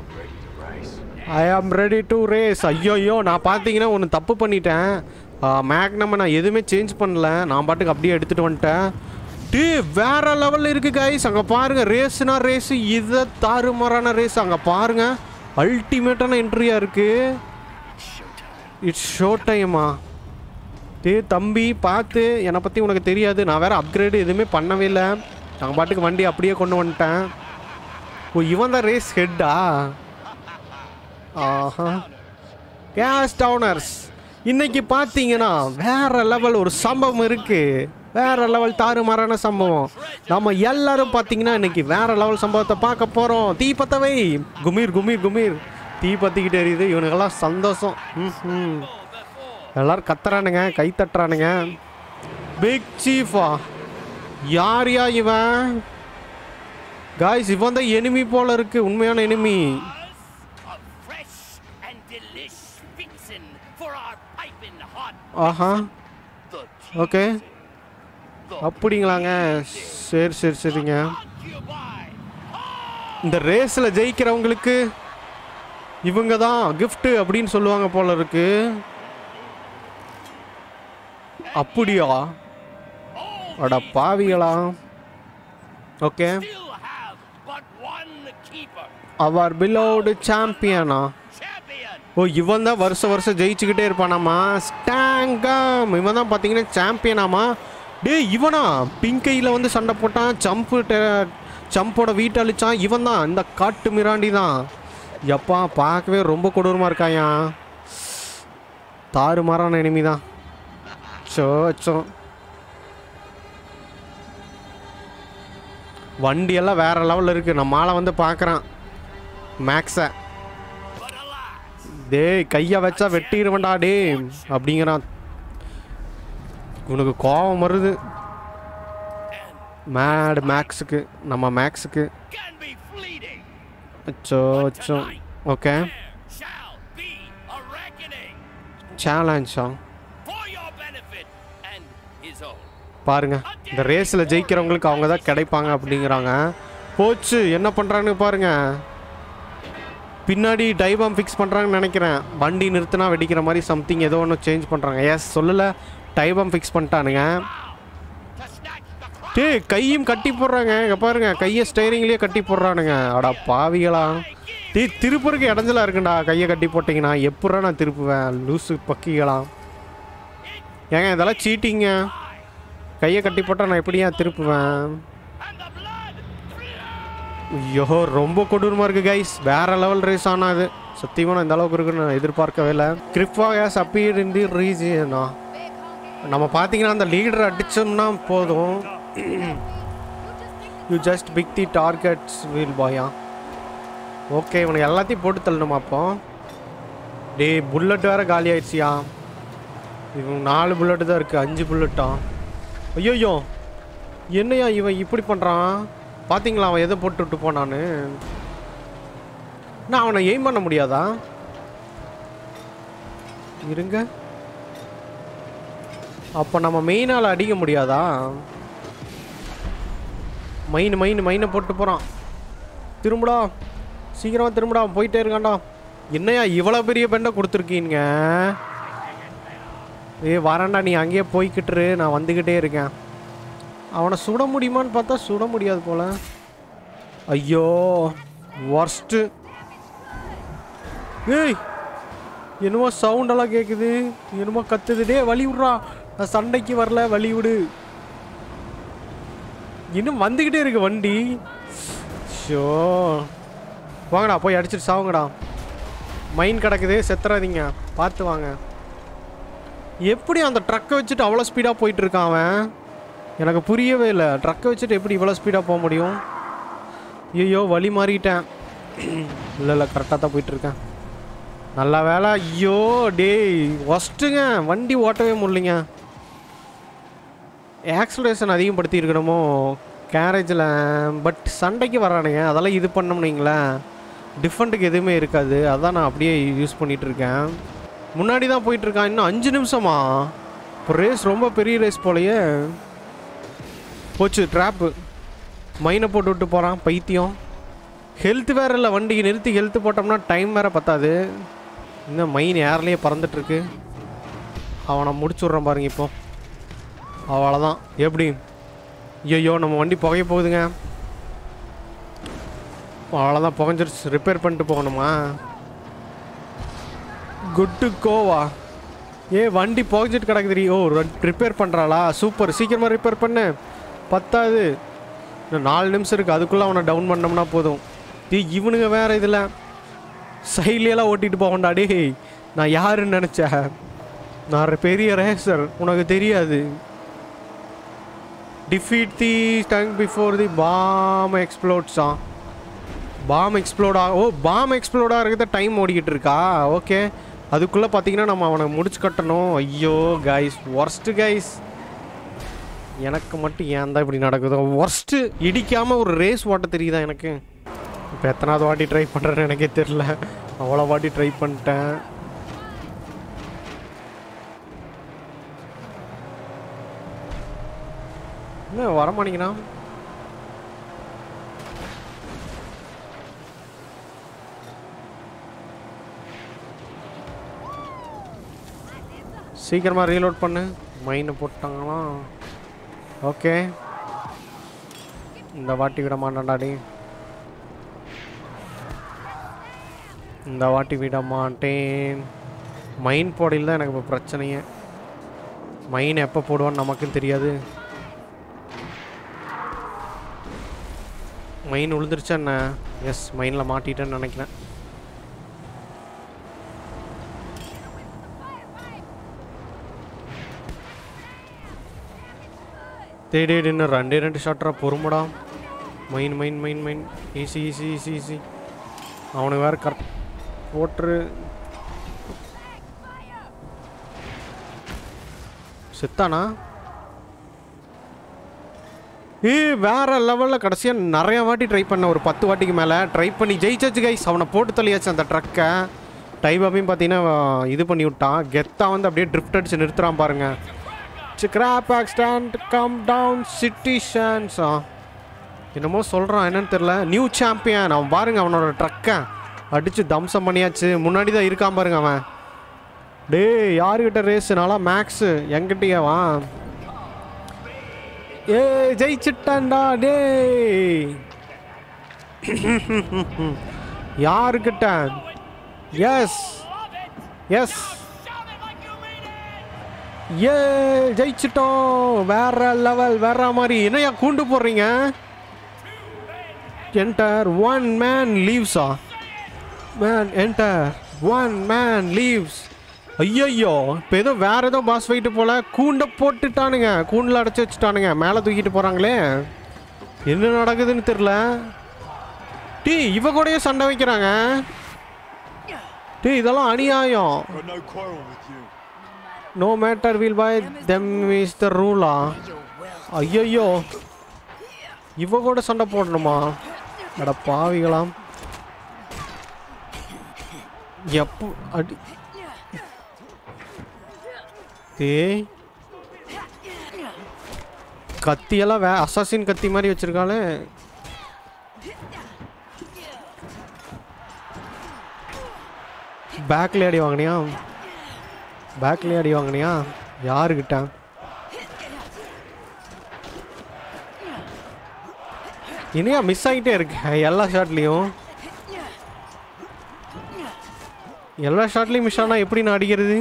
I am ready to race ஐயோ நான் பார்த்தீங்கன்னா ஒன்று தப்பு பண்ணிட்டேன் மேக்னம் நான் எதுவுமே சேஞ்ச் பண்ணல நான் பாட்டுக்கு அப்படியே எடுத்துகிட்டு வந்துட்டேன் டே வேற லெவலில் இருக்குது கைஸ் அங்கே பாருங்க ரேஸ்னா ரேஸ் இதை தாறுமாறான ரேஸ் அங்கே பாருங்க அல்டிமேட்டான என்ட்ரியாக இருக்குது இட்ஸ் ஷோ டைமா டே தம்பி பார்த்து என்னை பற்றி உனக்கு தெரியாது நான் வேற அப்கிரேடு எதுவுமே பண்ணவே இல்லை நான் பாட்டுக்கு வண்டி அப்படியே கொண்டு வந்துட்டேன் ஓ இவன் தான் ரேஸ் ஹெட்டா ஆஹா கேஸ் டவுனர்ஸ் இன்னைக்கு பார்த்தீங்கன்னா வேற லெவல் ஒரு சம்பவம் இருக்கு வேற லெவல் தாறுமாறான சம்பவம் நம்ம எல்லாரும் பார்த்தீங்கன்னா இன்னைக்கு வேற லெவல் சம்பவத்தை பார்க்க போறோம் தீ பத்தவை குமீர் குமீர் குமீர் தீ பத்திக்கிட்டு எரியுது இவனுக்கெல்லாம் சந்தோஷம் ம்ஹும். எல்லாரும் கத்துறானுங்க கை தட்டுறானுங்க பிக் சீஃபா யார் யா இவன் காய்ஸ் இவன் தான் எனிமி போல இருக்கு உண்மையான enemy A fresh and delish fixin' for our piping hot aha the okay அப்படிங்களாங்க சரி சரி சரிங்க occupy. இந்த ரேஸில் ஜெயிக்கிறவங்களுக்கு இவங்க தான் gift அப்படின்னு சொல்லுவாங்க போல இருக்கு அப்படியா அட பாவிகளா okay Still have but one keeper. அவர் பிலோடு சாம்பியனா Champion. ஓ இவன் தான் வருஷம் வருஷம் ஜெயிச்சுக்கிட்டே இருப்பானாமா ஸ்டாங்கம் இவன் தான் பார்த்தீங்கன்னா சாம்பியனாமா டேய் இவனா பிங்க் கையில் வந்து சண்டை போட்டான் சம்பு சம்போட வீட்டை அழிச்சான் இவன் தான் இந்த காட்டு மிராண்டி தான் எப்பா பார்க்கவே ரொம்ப கொடூரமாக இருக்காயா தாறுமாறான எனிமி தான் சோ சோ வண்டியெல்லாம் வேற லெவலில் இருக்குது நம்ம ஆளை வந்து பார்க்குறான் மேக்ஸை But alas, டேய் கையை வச்சா வெட்டிடுவேன்டா டேய் அப்படிங்கிறான் உனக்கு கோபம் வருது மேட் மேக்ஸுக்கு நம்ம மேக்ஸுக்கு can be fleeting. அச்சோ அச்சோ okay There shall be a reckoning சேலஞ்சா for your benefit and his own. பாருங்க இந்த ரேஸில் ஜெயிக்கிறவங்களுக்கு அவங்க தான் கிடைப்பாங்க அப்படிங்கிறாங்க போச்சு என்ன பண்ணுறான்னு பாருங்க பின்னாடி டைபாம் ஃபிக்ஸ் பண்ணுறாங்கன்னு நினைக்கிறேன் வண்டி நிறுத்தினா வெடிக்கிற மாதிரி சம்திங் ஏதோ ஒன்று சேஞ்ச் பண்ணுறாங்க எஸ் சொல்லலை டைபாம் ஃபிக்ஸ் பண்ணிட்டானுங்க To snatch the crown. டேய் கையும் கட்டி போடுறாங்க இங்க பாருங்க கையை ஸ்டைரிங்லயே கட்டி போடுறானுங்க அடா பாவிகளா டேய் திருப்புறக்கு இடைஞ்சலா இருக்குண்டா கையை கட்டி போட்டீங்கன்னா எப்படா நான் திருப்புவேன் லூசு பக்கிகளா ஏங்க இதெல்லாம் சீட்டிங்க கையை கட்டி போட்டா நான் எப்படியா திருப்புவேன் And the blood ஐயோ ரொம்ப கொடூரமா இருக்கு கைஸ் வேற லெவல் ரேஸ் ஆனா இது சத்தியமா நான் இந்த அளவுக்கு இருக்குன்னு நான் எதிர்பார்க்கவே இல்லை கிரிப்பா கேஸ் அப்பீர் இன் தி ரீஜியனா நம்ம பார்த்தீங்கன்னா அந்த லீடர் அடிச்சோம்னா போதும் you just pick the targets wheel பாயா ஓகே இவனுக்கு எல்லாத்தையும் போட்டு தள்ளணுமா அப்போ டேய் புல்லட் வேற காலி ஆயிடுச்சியா இவன் நாலு புல்லட் தான் இருக்கு அஞ்சு புல்லட்டா ஐயோயோ என்னையா இவன் இப்படி பண்ணுறான் பார்த்தீங்களா அவன் எதை போட்டு விட்டு போனான்னு நான் அவனை எய்ம் பண்ண முடியாதா இருங்க அப்போ நம்ம மெயினால் அடிக்க முடியாதா மைன் மைன் மைனை போட்டு போகிறான் திரும்புடா சீக்கிரமாக திரும்புடா போயிட்டே இருக்கான்டா என்னையா இவ்வளோ பெரிய பெண்டை கொடுத்துருக்கீங்க ஏ வரேன்டா நீ அங்கேயே போய்கிட்டுரு நான் வந்துக்கிட்டே இருக்கேன் அவனை சுட முடியுமான்னு பார்த்தா சுட முடியாது போல ஐயோ ஒர்ஸ்ட்டு ஏய் என்னமோ சவுண்டெல்லாம் கேட்குது என்னமோ கத்துது டே வழி விட்றா நான் சண்டைக்கு வரல வழி விடு இன்னும் வந்துக்கிட்டே இருக்கு வண்டி ஷோ வாங்கடா போய் அடிச்சிட்டு சாவுங்கடா மைன் கிடக்குது செத்துறாதீங்க பார்த்து வாங்க எப்படி அந்த ட்ரக்கை வச்சுட்டு அவ்வளோ ஸ்பீடாக போயிட்டு இருக்கான் அவன் எனக்கு புரியவே இல்லை ட்ரக்கை வச்சுட்டு எப்படி இவ்வளோ ஸ்பீடாக போக முடியும் ஐயோ வழி மாறிட்டேன் இல்லை இல்லை கரெக்டாக தான் போயிட்டுருக்கேன் நல்ல வேலை ஐயோ டேய் ஒஸ்ட்டுங்க வண்டி ஓட்டவே முடியலைங்க ஆக்சலேஷன் அதிகப்படுத்தி இருக்கணுமோ கேரேஜில் பட் சண்டைக்கு வரானுங்க அதெல்லாம் இது பண்ணோம்னீங்களேன் டிஃபண்ட்டுக்கு எதுவுமே இருக்காது அதான் நான் அப்படியே யூஸ் பண்ணிட்டு இருக்கேன் முன்னாடி தான் போயிட்டு இருக்கான் இன்னும் அஞ்சு நிமிஷமா இப்போ ரேஸ் ரொம்ப பெரிய ரேஸ் போலயே போச்சு ட்ராப்பு மைனை போட்டு விட்டு போகிறான் பைத்தியம் ஹெல்த் வேற இல்லை வண்டிக்கு நிறுத்தி ஹெல்த் போட்டோம்னா டைம் வேற பத்தாது இன்னும் மைன் ஏர்லேயே பறந்துட்டுருக்கு அவனை முடிச்சு விட்றான் பாருங்க இப்போ அவ்வளோதான் எப்படி ஐயோ நம்ம வண்டி புகைய போகுதுங்க அவ்வளோதான் புகஞ்சிருச்சு ரிப்பேர் பண்ணிட்டு போகணுமா குட்டு கோவா ஏ வண்டி புகஞ்சிட்டு கிடக்குதுடி ஓ ரிப்பேர் பண்ணுறாளா சூப்பர் சீக்கிரமாக ரிப்பேர் பண்ணு பத்தாது இன்னும் நாலு நிமிஷம் இருக்குது அதுக்குள்ளே அவனை டவுன் பண்ணோம்னா போதும் டீ இவனுங்க வேறு இதில் சைட்லையெல்லாம் ஓட்டிட்டு போகண்டா டேய் நான் யாருன்னு நினச்சேன் நான் ஒரு பெரிய ரேசர் உனக்கு தெரியாது defeat the dung before the bomb எக்ஸ்ப்ளோட்ஸா பாம் எக்ஸ்ப்ளோட் ஆக ஓ பாம் எக்ஸ்ப்ளோட் ஆகிறத டைம் ஓடிக்கிட்டு இருக்கா ஓகே அதுக்குள்ளே பார்த்தீங்கன்னா நம்ம அவனை முடிச்சு கட்டணும் ஐயோ கைஸ் ஒர்ஸ்ட்டு கைஸ் எனக்கு மட்டும் ஏன் தான் இப்படி நடக்குதோ ஒர்ஸ்ட்டு இடிக்காமல் ஒரு ரேஸ் ஓட்ட தெரியுதா எனக்கு இப்போ எத்தனாவது வாட்டி ட்ரை பண்ணுறேன்னு எனக்கே தெரில அவ்வளோ வாட்டி ட்ரை பண்ணிட்டேன் என்ன வரமாட்டேங்கிறான் சீக்கிரமாக ரீலோட் பண்ணு மைனை போட்டாங்களாம் ஓகே இந்த வாட்டி விட மாட்டான்டாடி இந்த வாட்டி விட மாட்டேன் மைன் போடையில் தான் எனக்கு இப்போ பிரச்சனையே மைன் எப்போ போடுவான்னு நமக்கும் தெரியாது மைன் விழுந்துருச்சா என்ன எஸ் மைனில் மாட்டிட்டேன்னு நினைக்கிறேன் தேடி இன்னும் ரெண்டே ரெண்டு ஷாட்டரா பொறுமடா mine mine mine mine easy easy easy easy அவனுக்கு வேறு கரெக்ட் போட்டுரு செத்தானா ஏ வேற லெவலில் கடைசியாக நிறைய வாட்டி ட்ரை பண்ண ஒரு பத்து வாட்டிக்கு மேலே ட்ரை பண்ணி ஜெயிச்சாச்சு கைஸ் அவனை போட்டு தள்ளியாச்சு அந்த ட்ரக்கை டைபாப்பையும் பார்த்தீங்கன்னா இது பண்ணி விட்டான் கெத்தா வந்து அப்படியே ட்ரிஃப்ட் அடிச்சு நிறுத்துறான் பாருங்க grab stand come down citizens என்னமோ சொல்கிறான் என்னன்னு தெரில நியூ சாம்பியன் அவன் பாருங்க அவனோட ட்ரக்கை அடித்து தம்சம் பண்ணியாச்சு முன்னாடி தான் இருக்கான் பாருங்க அவன் டேய் யாருக்கிட்ட ரேஸு நாளா மேக்ஸு என்கிட்டயே வா ஏ ஜெயிச்சிட்டான்டா டேய் யாருக்கிட்ட எஸ் எஸ் ஏ ஜெயிச்சிட்டோம் வேற லெவல் வேற மாதிரி என்னையா கூண்டு போடுறீங்க என்டர் ஒன் மேன் லீவ்ஸா man enter one man leaves ஐயையோ இப்போ ஏதோ வேற ஏதோ பாஸ் ஃபைட்டு போல கூண்டை போட்டுட்டானுங்க கூண்டில் அடைச்சி வச்சுட்டானுங்க மேலே தூக்கிட்டு போகிறாங்களே என்ன நடக்குதுன்னு தெரில டீ இவ கூடயே சண்டை வைக்கிறாங்க டீ இதெல்லாம் அநியாயம் Got no quarrel with you. No matter will by them is the ரூலா ஐயையோ இவ கூட சண்டை போடணுமா அட பாவிகளாம் எப்போ அடி ஏய் கத்தியெல்லாம் வே அசாசின் கத்தி மாதிரி வச்சிருக்காளே பேக்கில் அடி வாங்கினியா பேக்கில் அடி வாங்கினியா யாருக்கிட்ட இனியா மிஸ் ஆகிட்டே இருக்கு எல்லா ஷாட்லேயும் எல்லா ஷாட்லேயும் மிஸ் ஆனால் எப்படி நான் அடிக்கிறது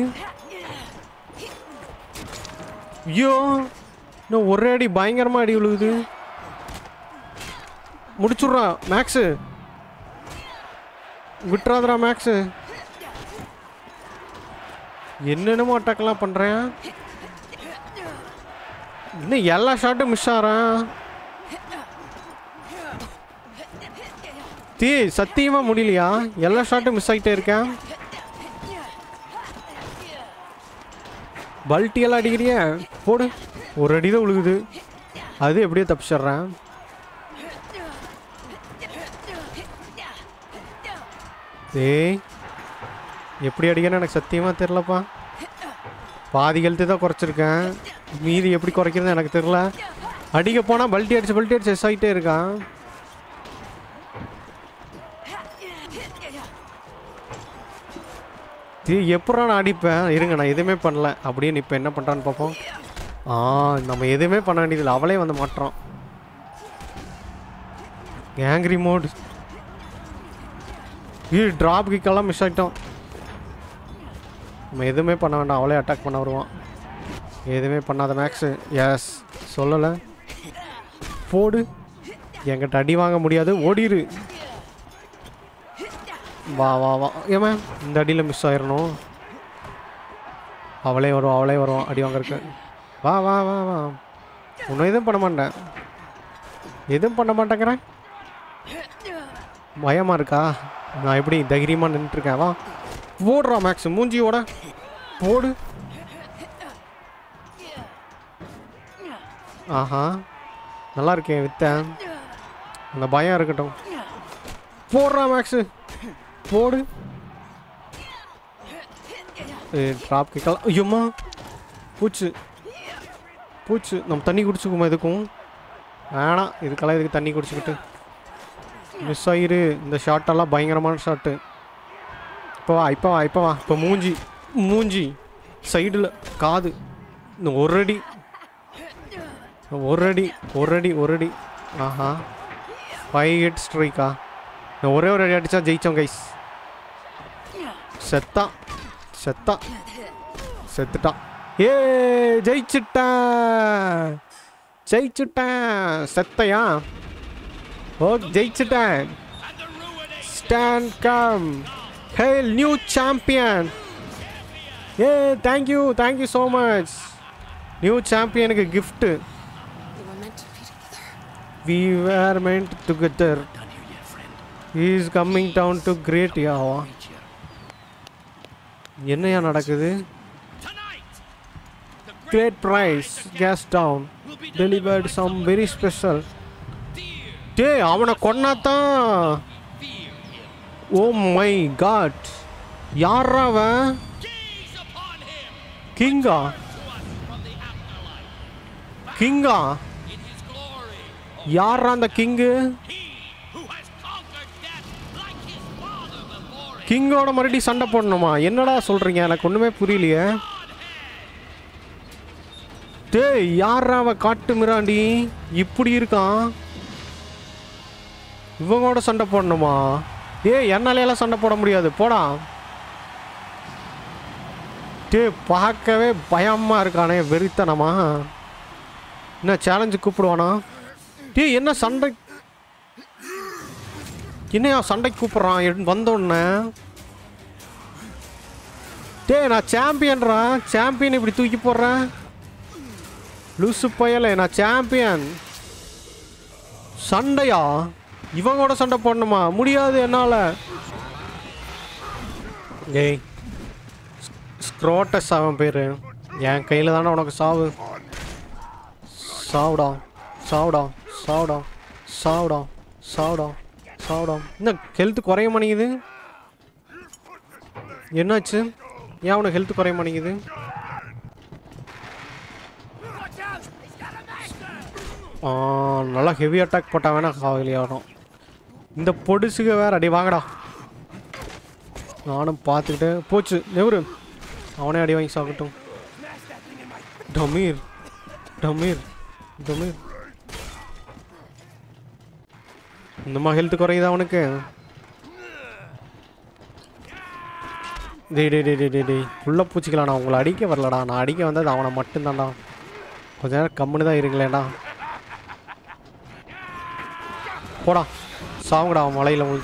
ஐயோ இன்னும் ஒரே அடி பயங்கரமாக அடி விழுகுது முடிச்சுட்றா மேக்ஸு விட்டுறாதடா மேக்ஸு என்னென்னமோ அட்டாக்லாம் பண்ணுறேன் இன்னும் எல்லா ஷாட்டும் மிஸ் ஆகிறேன் தீ சத்தியமாக முடியலையா எல்லா ஷாட்டும் மிஸ் ஆகிட்டே இருக்கேன் பல்ட்டி எல்லாம் அடிக்கிறிய போடு ஒரு அடி தான் விழுகுது அது எப்படியோ தப்பிச்சிட்றேன் ஏய் எப்படி அடிக்கணும் எனக்கு சத்தியமாக தெரிலப்பா பாதி கழுத்து தான் குறைச்சிருக்கேன் மீதி எப்படி குறைக்கிறது எனக்கு தெரில அடிக்க போனால் பல்ட்டி அடிச்சு பல்ட்டி அடிச்சு எஸ் ஆகிட்டே இருக்கான் இது எப்படா நான் அடிப்பேன் இருங்க நான் எதுவுமே பண்ணல அப்படியே இப்போ என்ன பண்ணுறான்னு பார்ப்போம் ஆ நம்ம எதுவுமே பண்ண வேண்டியதில்லை அவளே வந்து மாட்டுறோம் ஆங்கிரி மோட் இது ட்ராப் கிக்கெல்லாம் மிஸ் ஆகிட்டோம் நம்ம எதுவுமே பண்ண வேண்டாம் அவளே அட்டாக் பண்ண வருவான் எதுவுமே பண்ணாத மேக்ஸு எஸ் சொல்லலை போடு என்கிட்ட அடி வாங்க முடியாது ஓடிரு வா வா வா ஏமா இந்த அடியில் மிஸ் ஆயிடணும் அவளே வருவோம் அவளே வருவோம் அடி வாங்கறதுக்கு வா வா வா வா ஒன்றும் எதுவும் பண்ண மாட்டேன் எதுவும் பண்ண மாட்டேங்கிறேன் பயமாக இருக்கா நான் எப்படி தைரியமாக நின்றுருக்கேன் வா ஓடுறா மேக்ஸ் மூஞ்சியோட போடு ஆஹா நல்லா இருக்கேன் வித்தேன் அந்த பயம் இருக்கட்டும் போடுறா மேக்ஸு போடு ட்ராப் கிக்கலாம் ஐயோம்மா பூச்சு பூச்சு நம்ம தண்ணி குடிச்சுக்குமா இதுக்கும் வேணாம் இதுக்கெல்லாம் இதுக்கு தண்ணி குடிச்சுக்கிட்டு மிஸ் ஆகிரு இந்த ஷாட்டெல்லாம் பயங்கரமான ஷாட்டு இப்போ வா இப்போ வா இப்போ வா இப்போ மூஞ்சி மூஞ்சி சைடில் காது இந்த ஒரு அடி ஒரு அடி ஒரு அடி ஒரு அடி ஆஹா ஃபைவ் ஹிட் ஸ்ட்ரைக்கா நான் ஒரே ஒரு அடி அடித்தா ஜெயித்தோம் கைஸ் செத்தான் செத்தான் செத்துட்டான் ஏ ஜெயிச்சிட்டேன் ஜெயிச்சிட்டேன் செத்தையா ஓ ஜெயிச்சிட்டேன் stand come hail new champion ஏ thank you thank you so much new சாம்பியனுக்கு gift We were meant together. we were meant together he is coming down to great யாவா என்னையா நடக்குது Tonight, the great great price gas down will be delivered some very special dear. டேய் அவனை கொன்னாதான் Fear him. Oh my god யாரா அவன் Gaze upon him. கிங்கா To us from the afterlife. கிங்கா In his glory. யாரா அந்த king He who has conquered death like his father before him. கிங்கோட மறுபடியும் சண்டை போடணுமா என்னடா சொல்றீங்க எனக்கு ஒண்ணுமே புரியலையே டேய் யாரா அவன் காட்டு மிராண்டி இப்படி இருக்கான் இவங்களோட சண்டை போடணுமா டேய் என்னால எல்லாம் சண்டை போட முடியாது போடா டேய் பார்க்கவே பயமா இருக்கானே வெறித்தனமா என்ன சேலஞ்சு கூப்பிடுவானா டேய் என்ன சண்டை என்னையா சண்டைக்கு கூப்பிட்றான் என் வந்தோடனே டேய் நான் சாம்பியன்ரா சாம்பியன் இப்படி தூக்கி போடுறேன் லூசு பயலே நான் சாம்பியன் சண்டையா இவங்களோட சண்டை போடணுமா முடியாது என்னால் ஏய் ஸ்க்ரோட்டஸ் அவன் பேர் என் கையில் தானே உனக்கு சாவு சாவுடா சாவுடா சாவுடா சாவுடா சாவுடா சாவுடா என்ன ஹெல்த் குறைய மாட்டேங்குது என்னாச்சு ஏன் அவனுக்கு ஹெல்த் குறைய மாட்டேங்குது ஆ, நல்லா ஹெவி அட்டாக் போட்டால் வேணா காவலி ஆகணும் இந்த பொடுசுக வேற அடி வாங்கடா நானும் பார்த்துக்கிட்டு போச்சு நெவரு அவனே அடி வாங்கி சாப்பிட்டோம் டமீர் டமீர் டமீர் இந்தமா ஹெல்த் குறையுதா அவனுக்கு டேய் டேய் டேய் டேய் டேய் டேய் உள்ள பூச்சிக்கலாம்டா உங்களை அடிக்க வரலடா நான் அடிக்க வந்தது அவனை மட்டும்தான்டா கொஞ்ச நேரம் கம்முன்னு தான் இருங்களேடா போடா சாவுங்கடா அவன் மலையில் உழுது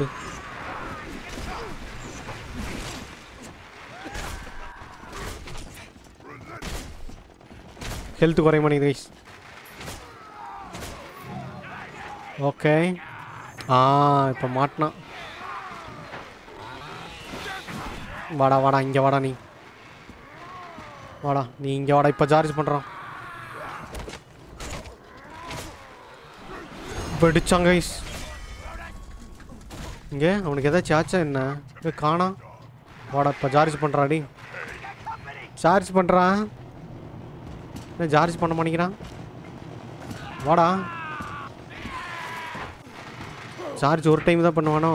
ஹெல்த் குறைய மாட்டேங்குது கைஸ் ஓகே ஆ இப்போ மாட்டினான் வாடா வாடா இங்கே வாடா நீ வாடா நீ இங்கே வாடா இப்போ சார்ஜ் பண்ணுறான் வெடிச்சாங்க கைஸ் இங்கே அவனுக்கு ஏதாச்சும் ஆச்சா என்ன இங்கே காணா வாடா இப்போ சார்ஜ் பண்ணுறாடி சார்ஜ் பண்ணுறான் என்ன சார்ஜ் பண்ண மாட்டேங்கிறான் வாடா சார்ஜ் ஒரு டைம் தான் பண்ணுவானோ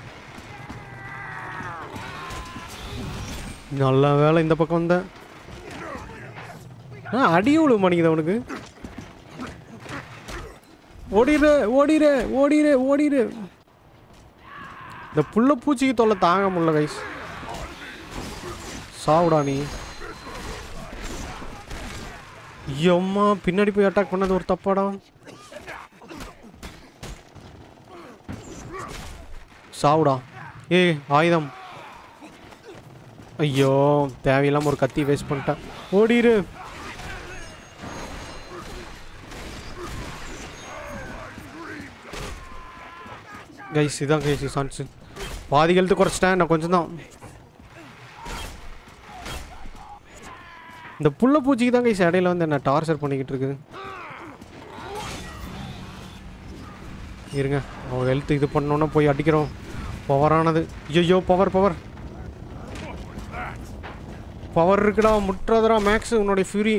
நல்ல வேலை இந்த பக்கம் வந்த ஆ அடியும் விழுவ மாட்டேங்குது அவனுக்கு ஓடிரு ஓடிரு ஓடிரு ஓடிரு இந்த புள்ள பூச்சிக்கு தொல்லை தாங்க முடியல கைஸ் சாவுடா நீ ஐயம்மா பின்னாடி போய் அட்டாக் பண்ணது ஒரு தப்பாடா சாவுடா ஏய் ஆயுதம் ஐயோ தேவையில்லாம ஒரு கத்தி வேஸ்ட் பண்ணிட்டேன் ஓடிரு கைஸ் இதான் கைஸ் சான்ஸு பாதி ஹெல்த்து குறைச்சிட்டேன் நான் கொஞ்சம் தான் இந்த புள்ள பூச்சிக்கு தான் கைஸ் இடையில வந்து என்ன டார்ச்சர் பண்ணிக்கிட்டு இருக்குது இருங்க அவன் ஹெல்த் இது பண்ணோன்னா போய் அடிக்கிறோம் பவரானது ஐயோ பவர் பவர் பவர் இருக்குடா முட்டுறதுடா மேக்ஸ் உன்னுடைய ஃபியூரி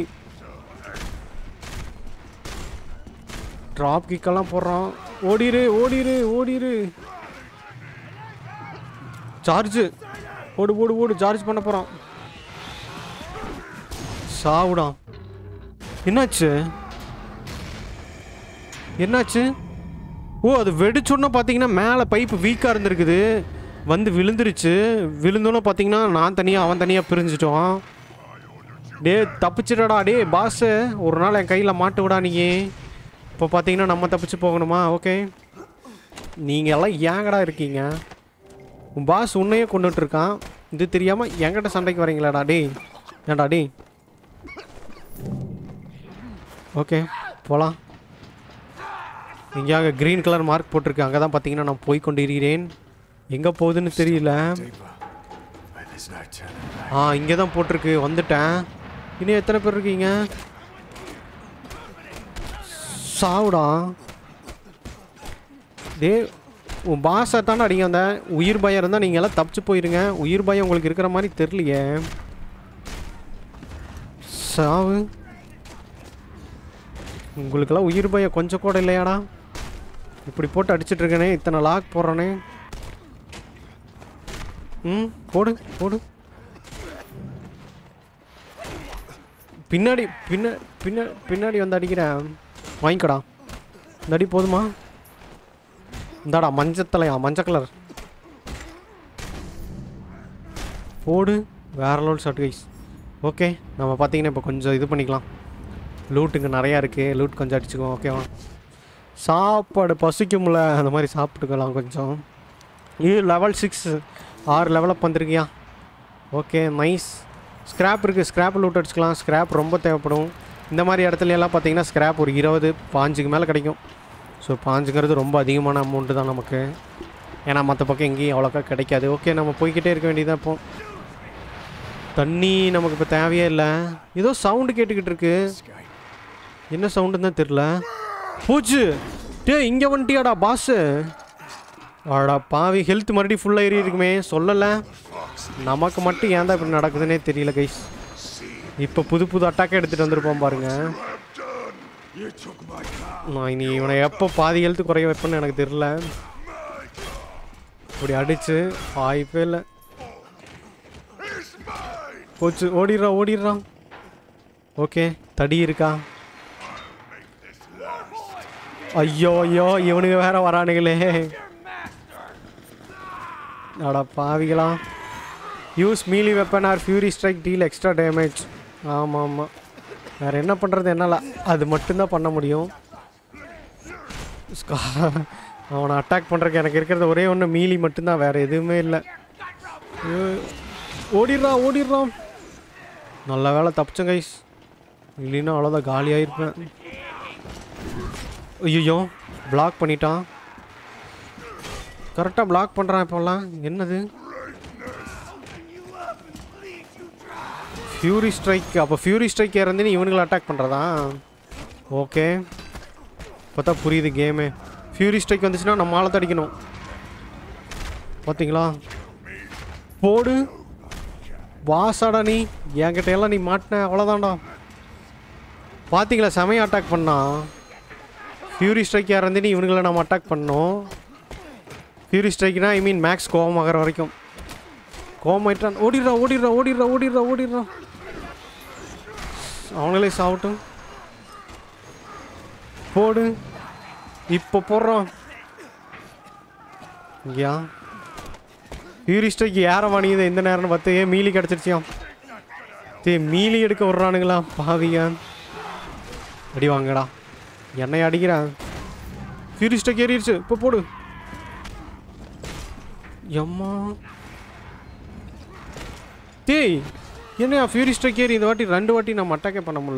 ட்ராப் கிக்கெல்லாம் போடுறான் ஓடிரு ஓடிரு ஓடிரு சார்ஜ் ஓடு ஓடு ஓடு சார்ஜ் பண்ண போகிறான் சாவுடா என்னாச்சு என்னாச்சு ஓ அது வெடிச்சோன்னா பார்த்தீங்கன்னா மேலே பைப்பு வீக்காக இருந்திருக்குது வந்து விழுந்துருச்சு விழுந்தோன்னே பார்த்தீங்கன்னா நான் தனியாக அவன் தனியாக பிரிஞ்சிட்டோம் டே தப்பிச்சிடடா டே பாஸு ஒரு நாள் என் கையில் மாட்டு விடா நீ இப்போ பார்த்தீங்கன்னா நம்ம தப்பிச்சு போகணுமா ஓகே நீங்கள் எல்லாம் ஏங்கடா இருக்கீங்க உன் பாஸ் உன்னையே கொண்டுட்டு இருக்கான் இது தெரியாமல் என்கிட்ட சண்டைக்கு வரீங்களாடா டேய் ஏன்டா டேய் ஓகே போகலாம் எங்கேயாவது க்ரீன் கலர் மார்க் போட்டிருக்கு அங்கே தான் பார்த்தீங்கன்னா நான் போய் கொண்டு இருக்கிறேன் எங்கே போகுதுன்னு தெரியல ஆ இங்கே தான் போட்டிருக்கு வந்துட்டேன் இன்னும் எத்தனை பேர் இருக்கீங்க சாவுடா டே உன் பாஸை தானே அடிங்க அந்த உயிர் பயம் இருந்தால் நீங்கள் எல்லாம் தப்பிச்சு போயிருங்க உயிர் பயம் உங்களுக்கு இருக்கிற மாதிரி தெரியலையே சாவு உங்களுக்கெல்லாம் உயிர் பயம் கொஞ்சம் கூட இல்லையாடா இப்படி போட்டு அடிச்சிட்டு இருக்கேனே இத்தனை லாக் போடுறானே ம் போடு போடு பின்னாடி பின்ன பின்ன பின்னாடி வந்து அடிக்கிறேன் வாங்கிக்கடா இந்த அடி போதுமா இந்தாடா மஞ்சத்தலையா மஞ்சள் கலர் போடு வேற லெவல் ஷார்ட் கைஸ் ஓகே நம்ம பார்த்தீங்கன்னா இப்போ கொஞ்சம் இது பண்ணிக்கலாம் லூட் இங்கே நிறையா இருக்குது லூட் கொஞ்சம் அடிச்சுக்குவோம் ஓகேவா சாப்பாடு பசிக்கும்ல அந்த மாதிரி சாப்பிட்டுக்கலாம் கொஞ்சம் இது லெவல் சிக்ஸ் ஆறு லெவலப் வந்திருக்கியா ஓகே நைஸ் ஸ்க்ராப் இருக்குது ஸ்க்ராப் லூட் அடிச்சுக்கலாம் ஸ்க்ராப் ரொம்ப தேவைப்படும் இந்த மாதிரி இடத்துல எல்லாம் பார்த்தீங்கன்னா ஸ்க்ராப் ஒரு இருபது பாஞ்சுக்கு மேலே கிடைக்கும் ஸோ பாஞ்சுங்கிறது ரொம்ப அதிகமான அமௌண்ட்டு தான் நமக்கு ஏன்னா மற்ற பக்கம் எங்கேயும் அவ்வளோக்கா கிடைக்காது ஓகே நம்ம போய்க்கிட்டே இருக்க வேண்டியதாக இப்போ தண்ணி நமக்கு இப்போ தேவையே இல்லை ஏதோ சவுண்டு கேட்டுக்கிட்டு இருக்கு என்ன சவுண்டுன்னு தான் தெரில பூச்சு டே இங்கே வந்துட்டியாடா பாஸு அடா பாவி ஹெல்த் மறுபடியும் ஃபுல்லாக ஏறி இருக்குமே சொல்லலை நமக்கு மட்டும் ஏன் தான் இப்படி நடக்குதுன்னே தெரியல கைஸ் இப்போ புது புது அட்டாக்கே எடுத்துகிட்டு வந்திருப்போம் பாருங்க நான் இனி இவனை எப்போ பாதி ஹெல்த் குறைய வைப்பேன்னு எனக்கு தெரில இப்படி அடிச்சு வாய்ப்பே இல்லை போச்சு ஓடிடுறா ஓடிடுறான் ஓகே தடி இருக்கா ஐயோ ஐயோ இவனுங்க வேற வரானுங்களே அட பாவிகளா use melee weapon or fury strike deal extra damage ஆமாம் ஆமாம் வேறு என்ன பண்ணுறது என்னால் அது மட்டும்தான் பண்ண முடியும் ஸ்கா- அவனை அட்டாக் பண்ணுறதுக்கு எனக்கு இருக்கிறது ஒரே ஒன்று மீலி மட்டும்தான் வேறு எதுவுமே இல்லை ஐயோ, ஓடிடுறான் ஓடிடுறான் நல்ல வேலை தப்பிச்சேன் கைஸ் இல்லைன்னா அவ்வளோதான் காலியாயிருப்பேன் ஐயோ பிளாக் பண்ணிட்டான் கரெக்டாக பிளாக் பண்ணுறான் இப்போல்லாம் என்னது ஃபியூரி ஸ்ட்ரைக் அப்போ ஃபியூரி ஸ்ட்ரைக் இறந்து நீ இவனுங்களை அட்டாக் பண்ணுறதா ஓகே பார்த்தா புரியுது கேமு ஃபியூரி ஸ்ட்ரைக் வந்துச்சுன்னா நம்ம ஆளை தடிக்கணும் பார்த்தீங்களா போடு வாசாடா நீ என்கிட்ட எல்லாம் நீ மாட்டின அவ்வளோதான்டா பார்த்தீங்களா செமைய அட்டாக் பண்ணா ஃபியூரி ஸ்ட்ரைக் இறந்து நீ இவனுங்களை நம்ம அட்டாக் பண்ணோம் ஃபியூரி ஸ்ட்ரைக்னா ஐ மீன் மேக்ஸ் கோவம் ஆகிற வரைக்கும் கோவம் ஆயிட்டான் ஓடிடுறா ஓடிடுறா ஓடிடுறா ஓடிடுறா ஓடிடுறா அவங்களே சாவட்டும் போடு இப்போ போடுறோம் யா ஃபியூரி ஸ்ட்ரைக் யாரை வாணியது எந்த நேரம்னு பார்த்து ஏன் மீலி கிடச்சிருச்சியாம் தே மீலி எடுக்க விட்றானுங்களா பாவியா அடி வாங்கடா என்னை அடிக்கிறான் ஃபியூரி ஸ்ட்ரைக் ஏறிடுச்சு இப்போ போடு எம்மா டேய் என்னையா ஃபியூரி ஸ்ட்ரைக் ஏறி இந்த வாட்டி ரெண்டு வாட்டி நம்ம அட்டாக்கே பண்ண முடியல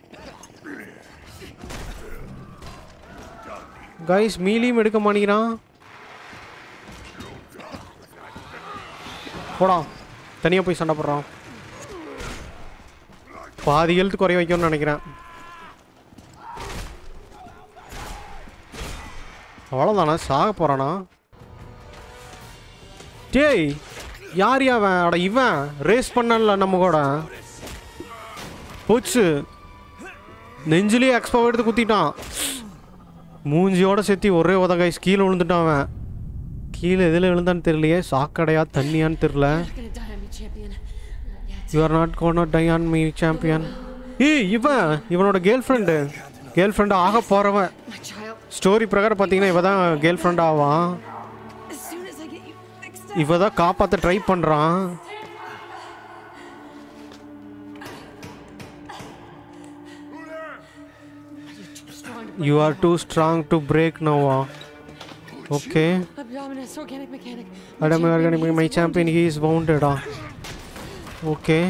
கைஸ் மீலியும் எடுக்க மாட்டேங்கிறான் போடா தனியாக போய் சண்டை போடுறான் பாதி ஹெல்த் குறைய வைக்கணும்னு நினைக்கிறேன் அவ்வளோதானா சாக போகிறானா டேய் யார் அவன் அட இவன் ரேஸ் பண்ணல நம்ம கூட போச்சு நெஞ்சிலே எக்ஸ்போ எடுத்து குத்திட்டான் மூஞ்சியோட சேர்த்தி ஒரே உத கைஸ் கீழே விழுந்துட்டான் அவன் கீழே எதில் விழுந்தான்னு தெரியலையே சாக்கடையா தண்ணியான்னு தெரில gonna die on me, champion. Yet. You are not gonna die on me champion ஏய் இவன் இவனோட கேர்ள் ஃப்ரெண்டு கேர்ள் ஃப்ரெண்டு ஆக போகிறவன் My child. ஸ்டோரி பிரகாரம் பார்த்தீங்கன்னா இவ தான் கேர்ள் ஃப்ரெண்ட் ஆவான் As soon as I get you fixed up. இவ தான் காப்பாற்ற ட்ரை பண்ணுறான் you are too strong to break நோவா ஓகே Abdominus, organic mechanic. அடம் organic my champion he is பவுண்டடா ஓகே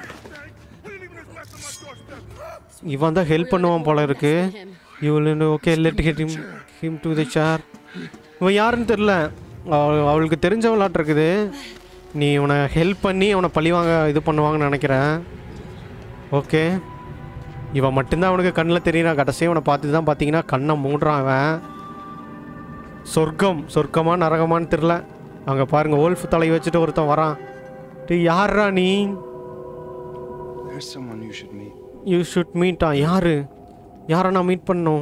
இவன் தான் ஹெல்ப் பண்ணுவான் போல இருக்கு Him. இவள் okay let hit him him to the chair இவன் யாருன்னு தெரில அவ- அவளுக்கு தெரிஞ்சவளாட்டு இருக்குது நீ இவனை ஹெல்ப் பண்ணி அவனை பழிவாங்க இது பண்ணுவாங்கன்னு நினைக்கிறேன் ஓகே இவன் மட்டும்தான் அவனுக்கு கண்ணில் தெரியறான் கடைசியாக அவனை பார்த்து தான் பார்த்தீங்கன்னா கண்ணை மூடுறான் அவன் சொர்க்கம் சொர்க்கமா நரகமான்னு தெரில அங்கே பாருங்க ஓல்ஃப் தலை வச்சுட்டு ஒருத்தன் வரான் டேய் யார்ரா நீ There's someone you should meet. You should மீட்டா யாரு யாரை நான் மீட் பண்ணோம்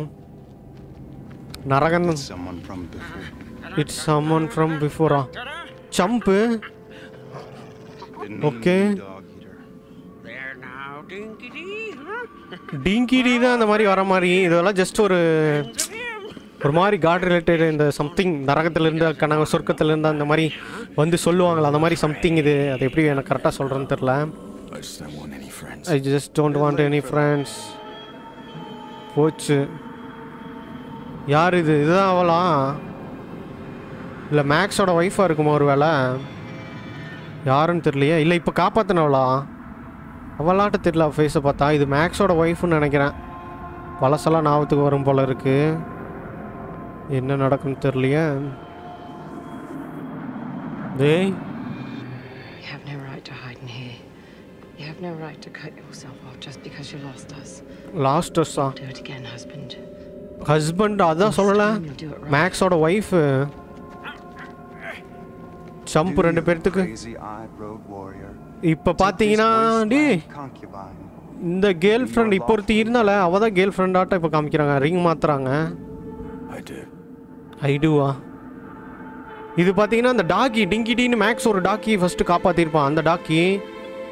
நரகன் Someone from before. It's someone from பிஃபோரா சம்பு Didn't Okay. need dog eater. There now, Dinkity, huh? Dinkity தான் அந்த மாதிரி வர மாதிரி இதெல்லாம் ஜஸ்ட் ஒரு ஒரு மாதிரி காட் ரிலேட்டட் இந்த சம்திங் நரகத்திலேருந்து கனவு சொர்க்கத்திலேருந்து அந்த மாதிரி வந்து சொல்லுவாங்களா அந்த மாதிரி சம்திங் இது அது எப்படி எனக்கு கரெக்டாக சொல்கிறேன்னு தெரில I just don't want any friends. I just don't want any friends போச்சு யார் இது இதுதான் அவளா இல்லை மேக்ஸோட ஒய்ஃபாக இருக்குமா ஒரு வேளை யாருன்னு தெரியலையே இல்லை இப்போ காப்பாற்றினவளா அவளாட்ட தெரியல ஃபேஸை பார்த்தா இது மேக்ஸோட ஒய்ஃப்னு நினைக்கிறேன் பழசெல்லாம் ஞாபகத்துக்கு வரும் போல இருக்கு என்ன நடக்குன்னு தெரியலையே டேய் You have no right to hide in here. You have no right to cut yourself off just because you lost us. லாஸ்டர்ஸா Do it again, husband. Husband அதான் சொல்லலை You'll do it right. மேக்ஸோட ஒய்ஃபு சம்பு ரெண்டு பேர்த்துக்கு Crazy eyed road warrior. இப்போ பார்த்தீங்கன்னா டி Concubine. இந்த கேர்ள் ஃப்ரெண்ட் இப்போ ஒருத்தி இருந்தால அவள் தான் கேர்ள் ஃப்ரெண்டாட்டம் இப்போ காமிக்கிறாங்க ரிங் மாத்துறாங்க I do. ஐடுவா இது பார்த்தீங்கன்னா அந்த டாக்கி டிங்கிடின்னு மேக்ஸ் ஒரு டாக்கி ஃபஸ்ட்டு காப்பாற்றிருப்பான் அந்த டாக்கி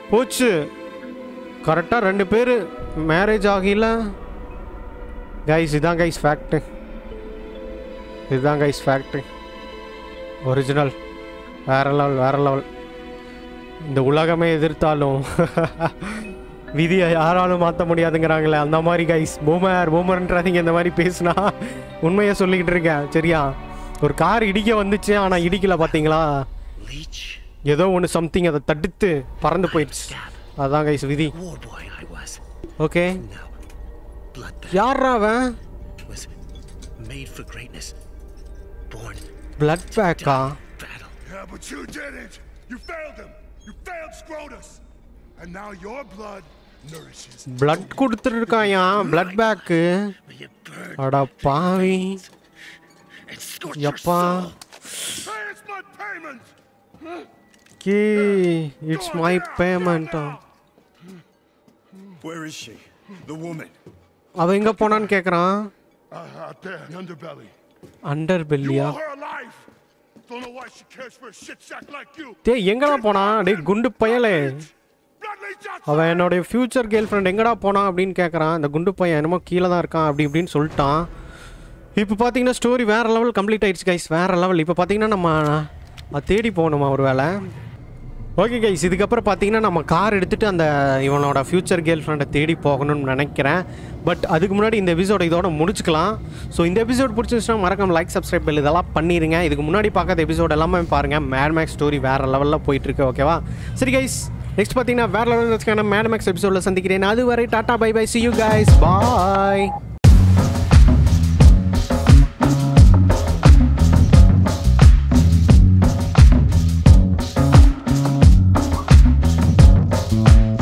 போச்சு கரெக்டாக ரெண்டு பேர் மேரேஜ் ஆகல கைஸ் இதான் கைஸ் ஃபேக்ட்டு இதுதான் கைஸ் ஃபேக்ட்ரி ஒரிஜினல் வேற லெவல் வேற லெவல் இந்த உலகமே எதிர்த்தாலும் விதியை யாராலும் மாற்ற முடியாதுங்கிறாங்களே அந்த மாதிரி கைஸ் பூமர் பூமர்ன்றாதீங்க இந்த மாதிரி பேசுனா உண்மையை சொல்லிக்கிட்டு இருக்கேன் சரியா ஒரு கார் இடிக்க வந்துச்சு ஆனால் இடிக்கல பார்த்தீங்களா Leech, ஏதோ ஒன்று சம்திங் அதை தடுத்து பறந்து போயிடுச்சு அதான் கைஸ் விதி war boy I was. Okay Now, bloodbath யாரா அவன் was made for greatness. Born blood பேக்கா battle. Yeah, but you didn't. You failed him. You failed Scrotus. And now your blood nourishes. Blood கொடுத்துருக்காயா blood bag May it burn அடா பாவி and scorch your யப்பா soul. Hey, it's my payment. கே it's my பேமெண்ட்டா Where is she? The woman. அவ எங்க போனான்னு கேக்குறான் Uh, out there in the underbelly. Under You பெல்லியா owe her a life. Don't know why she cares for a shit sack like you. டேய் எங்கடா போனா டேய் குண்டு பயலே Blood leech outside. அவன் என்னுடைய ஃபியூச்சர் கேர்ள் ஃப்ரெண்ட் எங்கடா போனான் அப்படின்னு கேட்குறான் அந்த குண்டு பையன் என்னமோ கீழே தான் இருக்கான் அப்படி இப்படின்னு சொல்லிட்டான் இப்போ பார்த்தீங்கன்னா ஸ்டோரி வேறு லெவல் கம்ப்ளீட் ஆயிடுச்சு கைஸ் வேறு லெவல் இப்போ பார்த்தீங்கன்னா நம்ம அது தேடி போகணுமா ஒரு வேலை ஓகே கைஸ் இதுக்கப்புறம் பார்த்தீங்கன்னா நம்ம கார் எடுத்துகிட்டு அந்த இவனோட ஃப்யூச்சர் கேர்ள் ஃப்ரெண்டை தேடி போகணும்னு நினைக்கிறேன் பட் அதுக்கு முன்னாடி இந்த எபிசோட இதோட முடிச்சுக்கலாம் ஸோ இந்த எபிசோட் பிடிச்சிருச்சுன்னா மறக்காம லைக் சப்ஸ்கிரைப் பெல் இதெல்லாம் பண்ணிடுங்க இதுக்கு முன்னாடி பார்க்காத எபிசோட் எல்லாமே பாருங்கள் மேட் மேக்ஸ் ஸ்டோரி வேறு லெவலில் போயிட்டுருக்கு ஓகேவா சரி கைஸ் நெக்ஸ்ட் பார்த்தீங்கன்னா வேறு லெவலில் மேட் மேக்ஸ் எபிசோடில் சந்திக்கிறேன் அதுவரை டாட்டா bye bye see you guys bye